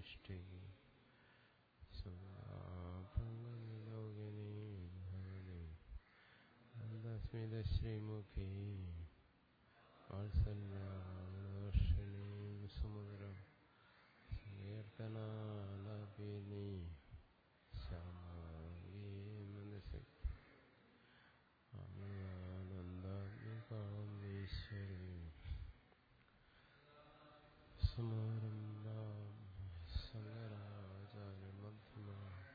നിഷ്ഠി സുഖാപങ്കലോകിനി ഭഗവതി അന്തസ്മിതശ്രീമുഖി വാത്സല്യാർഷിണീം സമുദ്രം സങ്കീർത്തനാലപിനി ശ്യാമീ മനസ്സി അമൃതാനന്ദാത്മികാമീശ്വരി സമാരംഭാം ശങ്കരാചാര്യമധ്യമ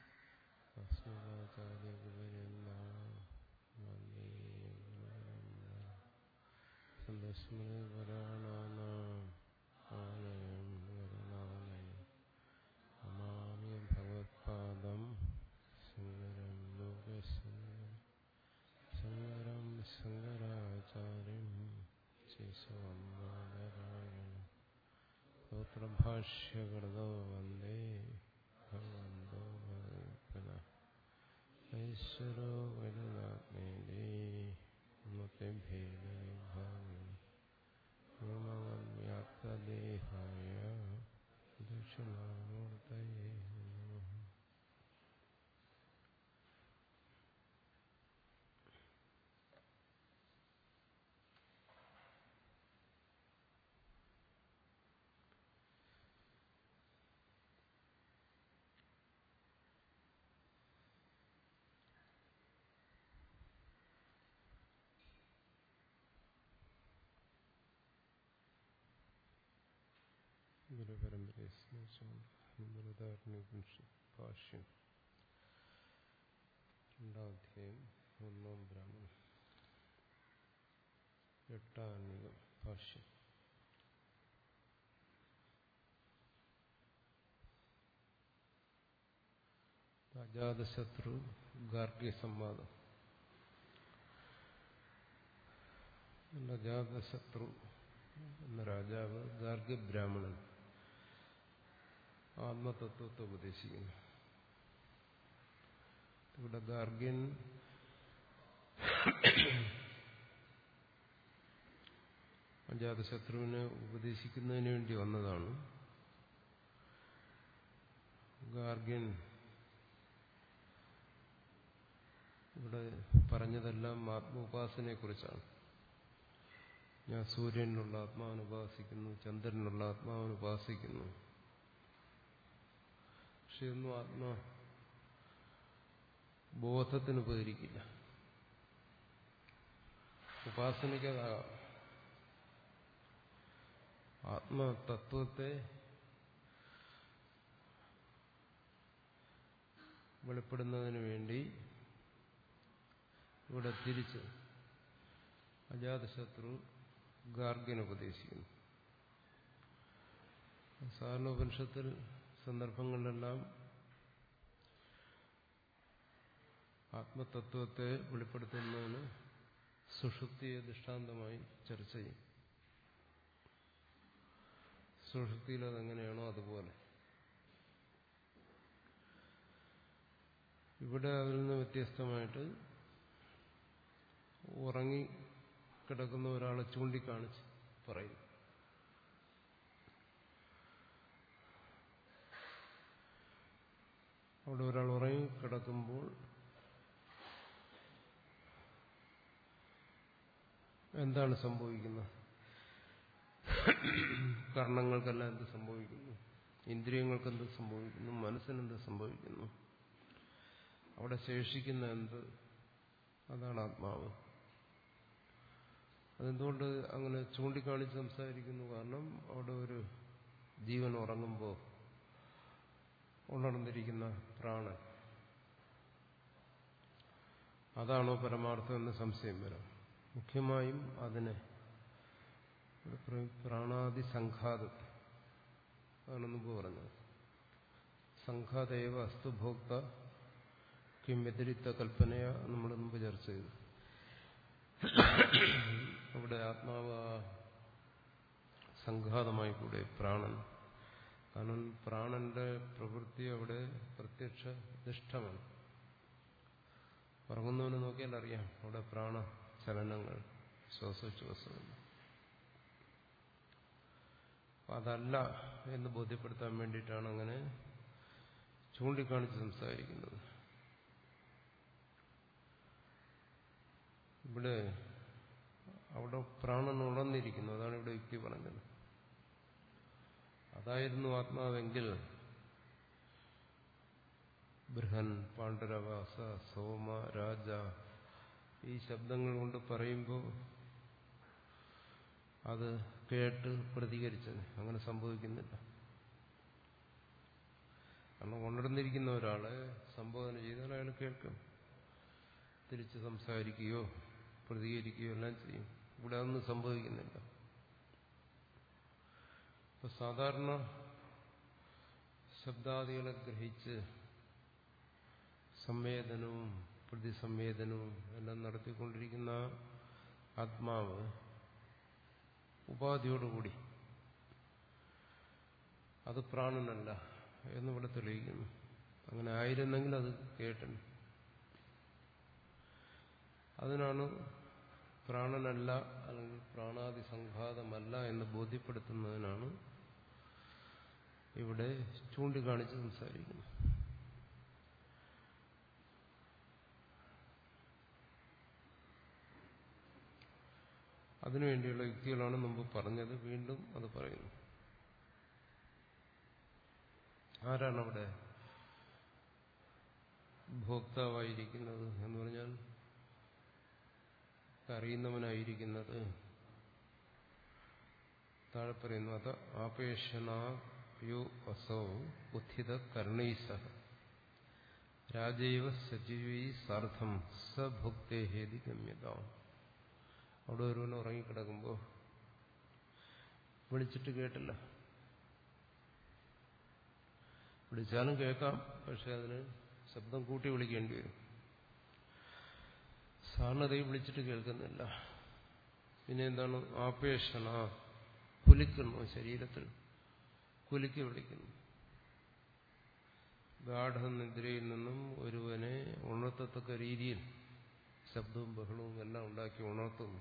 അസ്മദാചാര്യപര്യന്ത വന്ദേ സന്തസ്മൃതിപരാണാനാം ആലയം വരണാലയം നമാമി ഭഗവത്പാദം ശങ്കരം ലോകശങ്കരം ശങ്കരം ശങ്കരാചാര്യം ശിശുവന്ദരായണം സ്തോത്രഭാഷ്യകൃതോ വന്ദേ ഭഗവന്തോ ഭഗവത്പന ഐശ്വരോ വലുതാത്മേലേ മതഭേദവിഭാഗം വ്യോമവ്യാപ്തദേഹായ ദക്ഷിണാമൂർത്തയേ നമഃ ഗുരുപരമ്പരയെ സ്മരിച്ചുകൊണ്ട് ഭാഷ്യം രണ്ടാം അധ്യായം ഒന്നാം ബ്രാഹ്മണം എട്ടാനികം ഭാഷ്യം അജാതശത്രു ഗാർഗ്യ സംവാദം അജാതശത്രു എന്ന രാജാവ് ഗാർഗ്യ ബ്രാഹ്മണൻ ആത്മതത്വത്തെ ഉപദേശിക്കുന്നു ഇവിടെ ഗാർഗ്യൻ അജാതശത്രുവിനെ ഉപദേശിക്കുന്നതിന് വേണ്ടി വന്നതാണ് ഗാർഗ്യൻ ഇവിടെ പറഞ്ഞതെല്ലാം ആത്മോപാസനയെ കുറിച്ചാണ് ഞാൻ സൂര്യനിലുള്ള ആത്മാവിനെ ഉപാസിക്കുന്നു ചന്ദ്രനുള്ള ആത്മാവിനെ ഉപാസിക്കുന്നു പക്ഷെ ഒന്നും ആത്മാ ബോധത്തിന് ഉപകരിക്കില്ല ഉപാസനയ്ക്ക് അതാകാം ആത്മതത്വത്തെ വെളിപ്പെടുന്നതിന് വേണ്ടി ഇവിടെ തിരിച്ച് അജാതശത്രു ഗാർഗ്യൻ ഉപദേശിക്കുന്നു സാധാരണ ഉപനിഷത്തിൽ സന്ദർഭങ്ങളിലെല്ലാം ആത്മതത്വത്തെ വെളിപ്പെടുത്തുന്നതിന് സുഷുപ്തിയെ ദൃഷ്ടാന്തമായി ചർച്ച ചെയ്യും സുഷുപ്തിയിൽ അതെങ്ങനെയാണോ അതുപോലെ ഇവിടെ അതിൽ നിന്ന് വ്യത്യസ്തമായിട്ട് ഉറങ്ങി കിടക്കുന്ന ഒരാളെ ചൂണ്ടിക്കാണിച്ച് പറയും അവിടെ ഒരാൾ ഉറങ്ങി കിടക്കുമ്പോൾ എന്താണ് സംഭവിക്കുന്നത് കർണങ്ങൾക്കെല്ലാം എന്ത് സംഭവിക്കുന്നു ഇന്ദ്രിയങ്ങൾക്ക് എന്ത് സംഭവിക്കുന്നു മനസ്സിനെന്ത് സംഭവിക്കുന്നു അവിടെ ശേഷിക്കുന്ന എന്ത് അതാണ് ആത്മാവ് അതെന്തുകൊണ്ട് അങ്ങനെ ചൂണ്ടിക്കാണിച്ച് സംസാരിക്കുന്നു കാരണം അവിടെ ഒരു ജീവൻ ഉറങ്ങുമ്പോൾ ഉണർന്നിരിക്കുന്ന പ്രാണൻ അതാണോ പരമാർത്ഥം എന്ന് സംശയം വരാം മുഖ്യമായും അതിനെ പ്രാണാദി സംഘാതത്തെ അതാണ് മുമ്പ് പറഞ്ഞത് സംഘാതേവ അസ്തുഭോക്ത കിം വ്യതിരിക്ത കൽപ്പനയ നമ്മൾ മുമ്പ് ചർച്ച ചെയ്തു അവിടെ ആത്മാവ് സംഘാതമായി കൂടെ പ്രാണൻ കാരണം പ്രാണന്റെ പ്രവൃത്തി അവിടെ പ്രത്യക്ഷ നിഷ്ഠമാണ് ഉറങ്ങുന്നവന് നോക്കിയാൽ അറിയാം അവിടെ പ്രാണ ചലനങ്ങൾ ശ്വാസോച്ഛ്വാസങ്ങൾ അതല്ല എന്ന് ബോധ്യപ്പെടുത്താൻ വേണ്ടിയിട്ടാണ് അങ്ങനെ ചൂണ്ടിക്കാണിച്ച് സംസാരിക്കുന്നത് ഇവിടെ അവിടെ പ്രാണൻ ഉണർന്നിരിക്കുന്നു അതാണ് ഇവിടെ യുക്തി പറഞ്ഞത് അതായിരുന്നു ആത്മാവെങ്കിൽ ബൃഹൻ പാണ്ഡരവാസ സോമ രാജ ഈ ശബ്ദങ്ങൾ കൊണ്ട് പറയുമ്പോൾ അത് കേട്ട് പ്രതികരിച്ചത് അങ്ങനെ സംഭവിക്കുന്നില്ല കാരണം ഉണർന്നിരിക്കുന്ന ഒരാളെ സംബോധന ചെയ്താൽ അയാൾ കേൾക്കും തിരിച്ച് സംസാരിക്കുകയോ പ്രതികരിക്കുകയോ എല്ലാം ചെയ്യും ഇവിടെ അതൊന്നും സംഭവിക്കുന്നില്ല ഇപ്പൊ സാധാരണ ശബ്ദാദികളെ ഗ്രഹിച്ച് സംവേദനവും പ്രതിസംവേദനവും എല്ലാം നടത്തിക്കൊണ്ടിരിക്കുന്ന ആത്മാവ് ഉപാധിയോടുകൂടി അത് പ്രാണനല്ല എന്നിവിടെ തെളിയിക്കുന്നു അങ്ങനെ ആയിരുന്നെങ്കിൽ അത് കേട്ടൻ അതിനാണ് പ്രാണനല്ല അല്ലെങ്കിൽ പ്രാണാദി സംഘാതമല്ല എന്ന് ബോധ്യപ്പെടുത്തുന്നതിനാണ് ഇവിടെ ചൂണ്ടിക്കാണിച്ച് സംസാരിക്കുന്നത് അതിനുവേണ്ടിയുള്ള യുക്തികളാണ് മുമ്പ് പറഞ്ഞത് വീണ്ടും അത് പറയുന്നു ആരാണ് അവിടെ ഭോക്താവായിരിക്കുന്നത് എന്ന് പറഞ്ഞാൽ അറിയുന്നവനായിരിക്കുന്നത് താഴെ പറയുന്നു അത് ആപേക്ഷണയോ അസൗ ഉത്ഥിത കർണൈസഹ രാജൈവ സജീവൈ സാർത്ഥം സഭുക്തേ ഹേതി ഗമ്യതാം അവിടെ ഒരുവൻ ഉറങ്ങിക്കിടക്കുമ്പോൾ വിളിച്ചിട്ട് കേട്ടില്ല വിളിച്ചാലും കേൾക്കാം പക്ഷെ അതിന് ശബ്ദം കൂട്ടി വിളിക്കേണ്ടി വരും സാറിനതേ വിളിച്ചിട്ട് കേൾക്കുന്നില്ല പിന്നെ എന്താണ് ആപേക്ഷണ കുലിക്കുന്നു ശരീരത്തിൽ കുലുക്കി വിളിക്കുന്നു ഗാഠനിദ്രയിൽ നിന്നും ഒരുവനെ ഉണർത്തത്തക്ക രീതിയിൽ ശബ്ദവും ബഹളവും എല്ലാം ഉണ്ടാക്കി ഉണർത്തുന്നു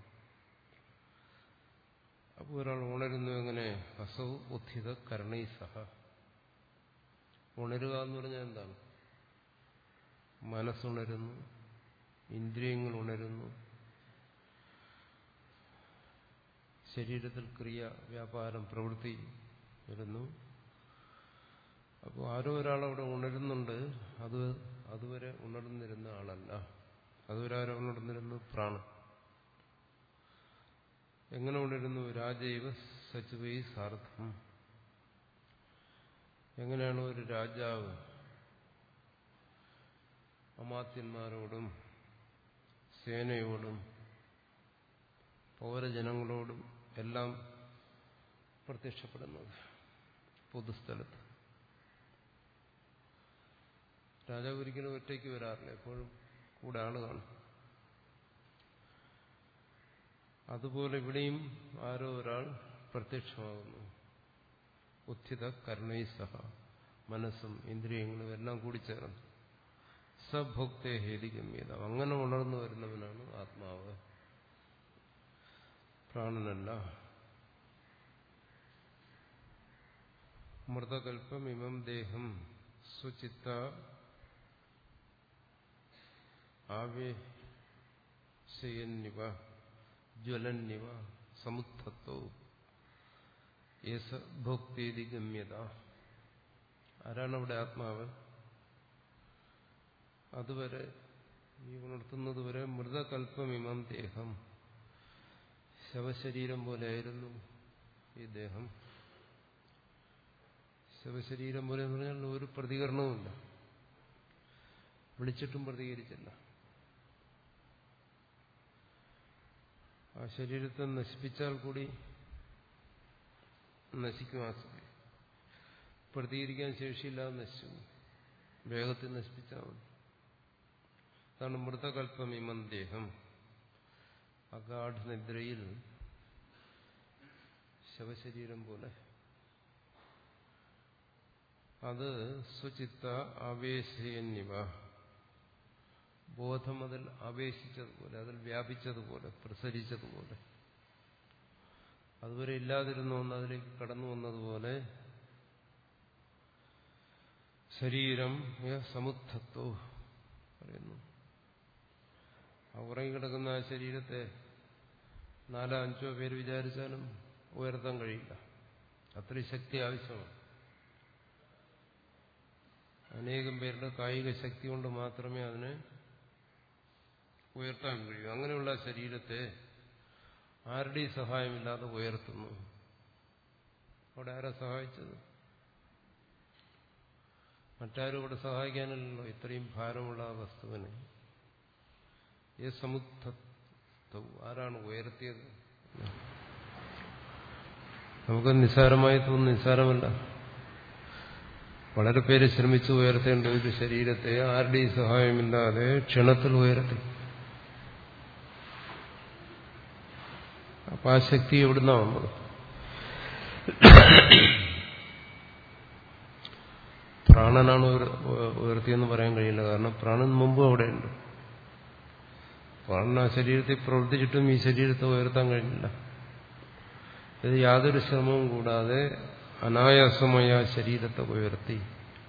അപ്പോൾ ഒരാൾ ഉണരുന്നു എങ്ങനെ അസൗ ഉത്ഥിത കരണൈ സഹ ഉണരുക എന്ന് പറഞ്ഞാൽ എന്താണ് മനസ്സുണരുന്നു ഇന്ദ്രിയങ്ങൾ ഉണരുന്നു ശരീരത്തിൽ ക്രിയ വ്യാപാരം പ്രവൃത്തി വരുന്നു അപ്പോൾ ആരോ ഒരാളവിടെ ഉണരുന്നുണ്ട് അത് അതുവരെ ഉണർന്നിരുന്ന ആളല്ല അതുവരെ ആരോ ഉണർന്നിരുന്നു പ്രാണൻ എങ്ങനെ ഉണരുന്നു രാജൈവ സച്ചുവൈ സാർത്ഥം എങ്ങനെയാണ് ഒരു രാജാവ് അമാത്യന്മാരോടും സേനയോടും പൗരജനങ്ങളോടും എല്ലാം പ്രത്യക്ഷപ്പെടുന്നത് പൊതുസ്ഥലത്ത് രാജാവ് ഒരിക്കലും ഒറ്റയ്ക്ക് വരാറില്ല എപ്പോഴും കൂടെ ആള് കാണും അതുപോലെ ഇവിടെയും ആരോ ഒരാൾ പ്രത്യക്ഷമാകുന്നു ഉത്ഥിത കർണൈ സഹ മനസ്സും ഇന്ദ്രിയങ്ങളും എല്ലാം കൂടി ചേർന്ന് സഭോക്തെ ഹേതിഗമ്യത അങ്ങനെ ഉണർന്നു വരുന്നവനാണ് ആത്മാവ് പ്രാണനല്ല മൃതകൽപ്പം ഇമം ദേഹം സ്വചിത്ത ആവേശയന്നിവ ജ്വലന്നിവ സമുദ്ധത്തോ യേസ ഭോക്തേതി ഗമ്യത ആരാണ് അവിടെ ആത്മാവ് അതുവരെ ഈ ഉണർത്തുന്നതുവരെ മൃതകൽപ്പമിമം ദേഹം ശവശരീരം പോലെയായിരുന്നു ഈ ദേഹം ശവശരീരം പോലെ എന്ന് പറഞ്ഞാൽ ഒരു പ്രതികരണവുമില്ല വിളിച്ചിട്ടും പ്രതികരിച്ചില്ല ആ ശരീരത്തെ നശിപ്പിച്ചാൽ കൂടി നശിക്കും ആ പ്രതികരിക്കാൻ ശേഷിയില്ലാതെ നശിച്ചു വേഗത്തിൽ നശിപ്പിച്ചാൽ മതി അതാണ് മൃതകൽപ്പമിമം ദേഹം അഗാഠനിദ്രയിൽ ശവശരീരം പോലെ അത് സ്വചിത്ത ആവേശയന്നിവ ബോധം അതിൽ ആവേശിച്ചതുപോലെ അതിൽ വ്യാപിച്ചതുപോലെ പ്രസരിച്ചതുപോലെ അതുവരെ ഇല്ലാതിരുന്ന ഒന്ന് അതിലേക്ക് കടന്നു വന്നതുപോലെ ശരീരം സമുദ്ധത്വ പറയുന്നു ആ ഉറങ്ങിക്കിടക്കുന്ന ആ ശരീരത്തെ നാലോ അഞ്ചോ പേര് വിചാരിച്ചാലും ഉയർത്താൻ കഴിയില്ല അത്രയും ശക്തി ആവശ്യമാണ് അനേകം പേരുടെ കായിക ശക്തി കൊണ്ട് മാത്രമേ അതിനെ ഉയർത്താൻ കഴിയൂ അങ്ങനെയുള്ള ശരീരത്തെ ആരുടെയും സഹായമില്ലാതെ ഉയർത്തുന്നു അവിടെ ആരാ സഹായിച്ചത് മറ്റാരും ഇവിടെ സഹായിക്കാനല്ലോ ഇത്രയും ഭാരമുള്ള ആ വസ്തുവിനെ ഏ സമുദ്ധത്വം ആരാണ് ഉയർത്തിയത് നമുക്ക് നിസ്സാരമായി തോന്നുന്നു നിസ്സാരമല്ല വളരെ പേര് ശ്രമിച്ചു ഉയർത്തേണ്ട ഒരു ശരീരത്തെ ആരുടെയും സഹായമില്ലാതെ ക്ഷണത്തിൽ ഉയർത്തി അപ്പൊ ആ ശക്തി എവിടുന്നാ വന്നത് പ്രാണനാണ് ഉയർത്തിയെന്ന് പറയാൻ കഴിയില്ല കാരണം പ്രാണൻ മുമ്പ് അവിടെയുണ്ട് പ്രാണൻ ആ ശരീരത്തിൽ പ്രവർത്തിച്ചിട്ടും ഈ ശരീരത്തെ ഉയർത്താൻ കഴിഞ്ഞില്ല ഇത് യാതൊരു ശ്രമവും കൂടാതെ അനായാസമായ ശരീരത്തെ ഉയർത്തി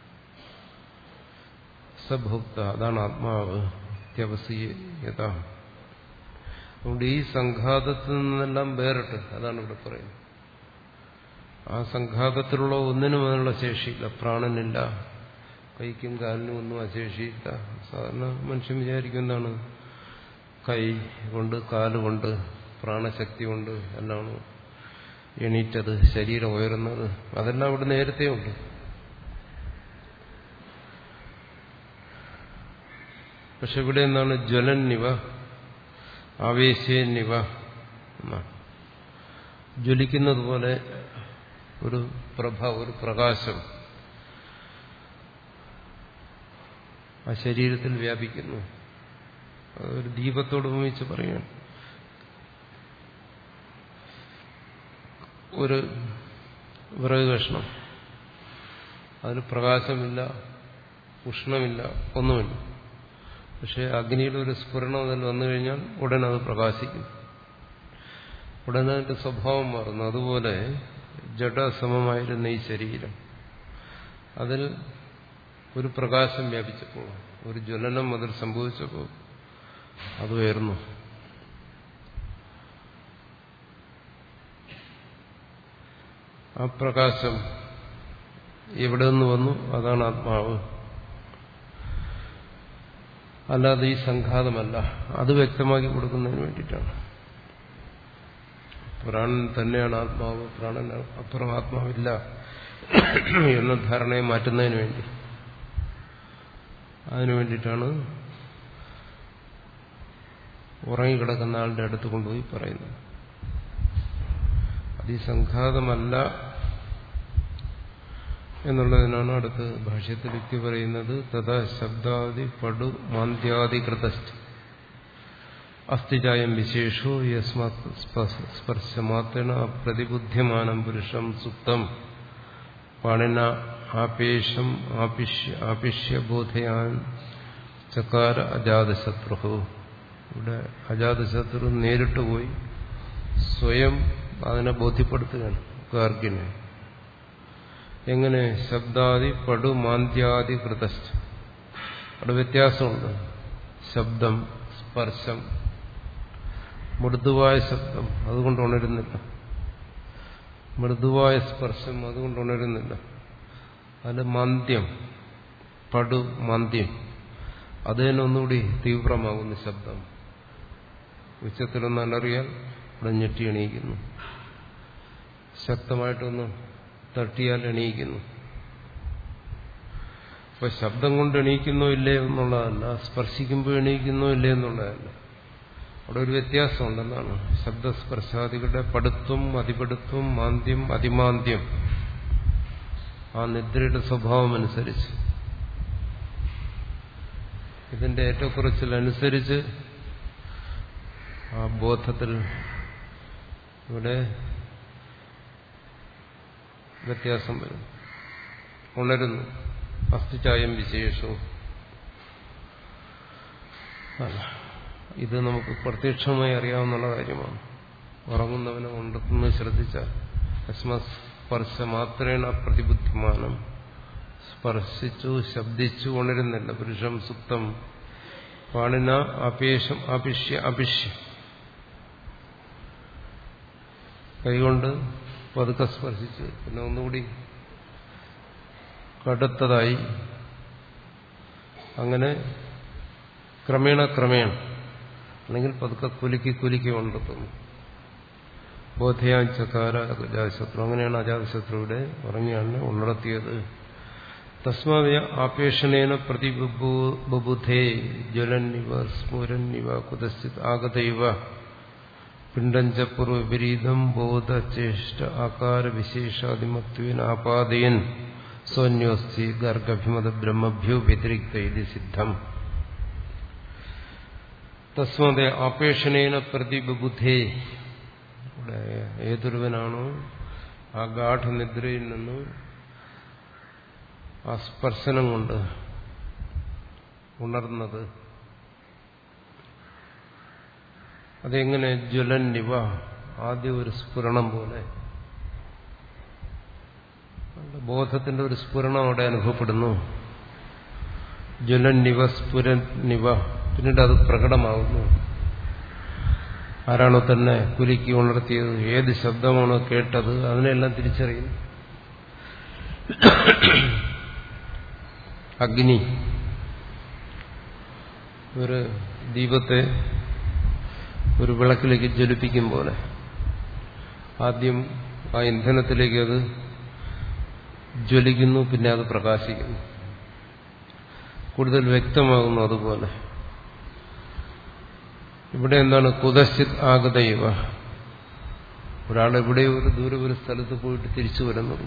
സഭോക്ത അതാണ് ആത്മാവ് അത്യവസീയത അതുകൊണ്ട് ഈ സംഘാതത്തിൽ നിന്നെല്ലാം വേറിട്ട് അതാണ് ഇവിടെ പറയുന്നത് ആ സംഘാതത്തിലുള്ള ഒന്നിനും അതിനുള്ള ശേഷിയില്ല പ്രാണനില്ല കൈക്കും കാലിനും ഒന്നും അശേഷിയില്ല സാധാരണ മനുഷ്യൻ വിചാരിക്കും എന്താണ് കൈ കൊണ്ട് കാലുകൊണ്ട് പ്രാണശക്തി കൊണ്ട് എല്ലാം എണീറ്റത് ശരീരം ഉയരുന്നത് അതെല്ലാം അവിടെ നേരത്തെ ഉണ്ട് പക്ഷെ ഇവിടെ എന്താണ് ജ്വലന്നിവ ആവേശേന്നിവ എന്നാണ് ജ്വലിക്കുന്നത് പോലെ ഒരു പ്രഭ ഒരു പ്രകാശം ആ ശരീരത്തിൽ വ്യാപിക്കുന്നു അതൊരു ദീപത്തോട് ഉപമിച്ച് പറയുകയാണ് ഒരു വിറക് കഷ്ണം അതിന് പ്രകാശമില്ല ഉഷ്ണമില്ല ഒന്നുമില്ല പക്ഷെ അഗ്നിയുടെ ഒരു സ്ഫുരണം അതിൽ വന്നു കഴിഞ്ഞാൽ ഉടൻ അത് പ്രകാശിക്കും ഉടനെ അതിന്റെ സ്വഭാവം മാറുന്നു അതുപോലെ ജഡസമമായിരുന്ന ഈ ശരീരം അതിൽ ഒരു പ്രകാശം വ്യാപിച്ചപ്പോൾ ഒരു ജ്വലനം അതിൽ സംഭവിച്ചപ്പോൾ അത് ഉയർന്നു ആ പ്രകാശം എവിടെ നിന്ന് വന്നു അതാണ് ആത്മാവ് അല്ലാതെ ഈ സംഘാതമല്ല അത് വ്യക്തമാക്കി കൊടുക്കുന്നതിന് വേണ്ടിയിട്ടാണ് പ്രാണൻ തന്നെയാണ് ആത്മാവ് പ്രാണൻ അപ്പുറം ആത്മാവില്ല എന്ന ധാരണയെ മാറ്റുന്നതിന് വേണ്ടി അതിനു വേണ്ടിയിട്ടാണ് ഉറങ്ങിക്കിടക്കുന്ന ആളുടെ അടുത്ത് കൊണ്ടുപോയി പറയുന്നത് അത് ഈ സംഘാതമല്ല എന്നുള്ളതിനാണ് അടുത്ത് ഭാഷ്യത്തിൽ യുക്തി പറയുന്നത് തഥാ ശബ്ദാദി പടു മാന്ദ്യാദികൃത അസ്ഥിജായം വിശേഷോ യസ്മാത് സ്പർശമാത്രന പ്രതിബുദ്ധ്യമാനം പുരുഷം സുപ്തം പാണിന ആപേഷം ആപിഷ്യ ആപിഷ്യ ബോധയാൻ ചക്കാര അജാതശത്രു ഇവിടെ അജാതശത്രു നേരിട്ട് പോയി സ്വയം അതിനെ ബോധ്യപ്പെടുത്തുകയാണ് ഗാർഗിനെ എങ്ങനെ ശബ്ദാദി പടു മാന്ദ്യാദി കൃത അവിടെ വ്യത്യാസമുണ്ട് ശബ്ദം സ്പർശം മൃദുവായ ശബ്ദം അതുകൊണ്ട് ഉണരുന്നില്ല മൃദുവായ സ്പർശം അതുകൊണ്ട് ഉണരുന്നില്ല അതിൽ മന്ദ്യം പടു മന്ദ്യം അത് തന്നെ ഒന്നുകൂടി തീവ്രമാകുന്ന ശബ്ദം ഉച്ചത്തിലൊന്ന് അലറിയാൽ ഇവിടെ ഞെട്ടി എണീക്കുന്നു ശക്തമായിട്ടൊന്ന് തട്ടിയാൽ എണീക്കുന്നു അപ്പൊ ശബ്ദം കൊണ്ട് എണീക്കുന്നോ ഇല്ലേ എന്നുള്ളതല്ല സ്പർശിക്കുമ്പോൾ എണീക്കുന്നോ ഇല്ലേ എന്നുള്ളതല്ല അവിടെ ഒരു വ്യത്യാസമുണ്ടെന്നാണ് ശബ്ദസ്പർശാദികളുടെ പടുത്വം അതിപടുത്വം മാന്ദ്യം അതിമാന്ദ്യം ആ നിദ്രയുടെ സ്വഭാവം അനുസരിച്ച് ഇതിന്റെ ഏറ്റക്കുറച്ചിലനുസരിച്ച് ആ ബോധത്തിൽ ഇവിടെ വ്യത്യാസം വരും ഉണരുന്നു അസ്ഥിചായം വിശേഷവും അല്ല ഇത് നമുക്ക് പ്രത്യക്ഷമായി അറിയാവുന്ന കാര്യമാണ് ഉറങ്ങുന്നവനെ ഉണ്ടെന്ന് ശ്രദ്ധിച്ചാൽ അസ്മസ്പർശ മാത്രേണ പ്രതിബുദ്ധിമാനം സ്പർശിച്ചു ശബ്ദിച്ചു ഉണരുന്നില്ല പുരുഷം സുപ്തം പാണിന അപേഷം അപിഷ്യ അപിഷ്യ കൈകൊണ്ട് പതുക്കെ സ്പർശിച്ചു പിന്നെ ഒന്നുകൂടി കടുത്തതായി അങ്ങനെ ക്രമേണ ക്രമേണ അല്ലെങ്കിൽ പതുക്കെ കുലുക്കി കുലുക്കി ഉണ്ടെത്തുന്നു ബോധയാഞ്ചക്കാര അജാതശത്രു അങ്ങനെയാണ് അജാതശത്രുവിടെ ഉറങ്ങിയാണ് ഉണർത്തിയത് തസ്മാവയ ആപേഷണേന പ്രതിബുധേ ജ്വലന്നിവ സ്ഫുരന്നിവ കുതശ്ചിത് ആഗതൈവ പിണ്ടഞ്ച പൂർവവിപരീതം ബോധചേഷ്ട ആകാര വിശേഷാദിമത്വേന ആപാദയൻ സ്വന്യോസ്തി ഗർഗഭിമത ബ്രഹ്മഭ്യോ വ്യതിരിക്ത ഇത് സിദ്ധം തസ്മത് ആപേഷണേന പ്രതിബുധേ ഇവിടെ ഏതൊരുവനാണോ ആ ഗാഠനിദ്രയിൽ നിന്ന് ആ സ്പർശനം കൊണ്ട് ഉണർന്നത് അതെങ്ങനെ ജ്വലന്നിവ ആദ്യം ഒരു സ്ഫുരണം പോലെ ബോധത്തിന്റെ ഒരു സ്ഫുരണം അവിടെ അനുഭവപ്പെടുന്നു ജ്വലന്നിവ സ്ഫുരന്നിവ പിന്നീട് അത് പ്രകടമാകുന്നു ആരാണോ തന്നെ കുലുക്കി ഉണർത്തിയത് ഏത് ശബ്ദമാണോ കേട്ടത് അതിനെല്ലാം തിരിച്ചറിയുന്നു അഗ്നി ഒരു ദീപത്തെ ഒരു വിളക്കിലേക്ക് ജ്വലിപ്പിക്കും പോലെ ആദ്യം ആ ഇന്ധനത്തിലേക്ക് അത് ജ്വലിക്കുന്നു പിന്നെ അത് പ്രകാശിക്കുന്നു കൂടുതൽ വ്യക്തമാകുന്നു അതുപോലെ ഇവിടെ എന്താണ് കുതശ്ചിത് ആഗതയവ ഒരാൾ എവിടെയോ ഒരു ദൂരെ ഒരു സ്ഥലത്ത് പോയിട്ട് തിരിച്ചു വരുന്നത്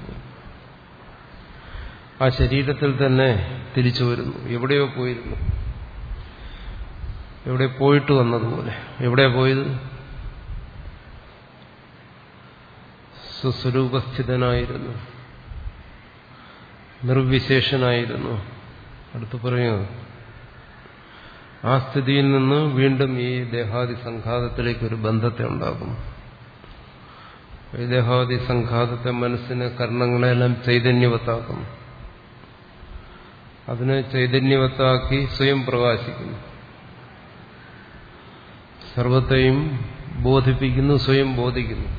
ആ ശരീരത്തിൽ തന്നെ തിരിച്ചു വരുന്നു എവിടെയോ പോയിരുന്നു എവിടെ പോയിട്ട് വന്നതുപോലെ എവിടെ പോയത് സുസ്വരൂപസ്ഥിതനായിരുന്നു നിർവിശേഷനായിരുന്നു അടുത്ത് പറയുന്നത് ആ സ്ഥിതിയിൽ നിന്ന് വീണ്ടും ഈ ദേഹാദി സംഘാതത്തിലേക്ക് ഒരു ബന്ധത്തെ ഉണ്ടാക്കുന്നു ഈ ദേഹാദി സംഘാതത്തെ മനസ്സിന് കർണങ്ങളെല്ലാം ചൈതന്യവത്താക്കുന്നു അതിനെ ചൈതന്യവത്താക്കി സ്വയം പ്രകാശിക്കുന്നു സർവത്തെയും ബോധിപ്പിക്കുന്നു സ്വയം ബോധിക്കുന്നു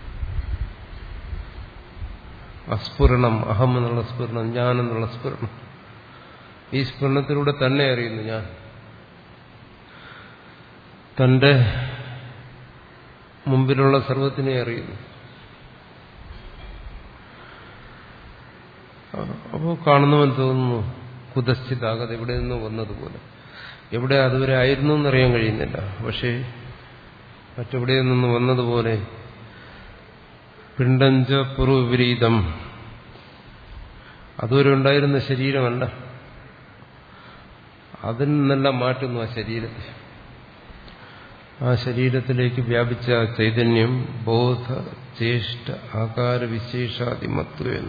അസ്ഫുരണം അഹം എന്നുള്ള സ്ഫുരണം ഞാൻ എന്നുള്ള സ്ഫുരണം ഈ സ്ഫുരണത്തിലൂടെ തന്നെ അറിയുന്നു ഞാൻ തന്റെ മുമ്പിലുള്ള സർവത്തിനെ അറിയുന്നു അപ്പോൾ കാണുന്നവൻ തോന്നുന്നു കുതസ്ഥിതാകത എവിടെ നിന്ന് വന്നതുപോലെ എവിടെ അതുവരെ ആയിരുന്നു എന്നറിയാൻ കഴിയുന്നില്ല പക്ഷേ മറ്റെവിടെ നിന്ന് വന്നതുപോലെ പിണ്ടഞ്ച പൂർവവിപരീതം അതുവരെ ഉണ്ടായിരുന്ന ശരീരമല്ല അതിൽ നിന്നെല്ലാം മാറ്റുന്നു ആ ശരീരത്തെ ആ ശരീരത്തിലേക്ക് വ്യാപിച്ച ചൈതന്യം ബോധ ചേഷ്ട ആകാര വിശേഷാതിമത്വേന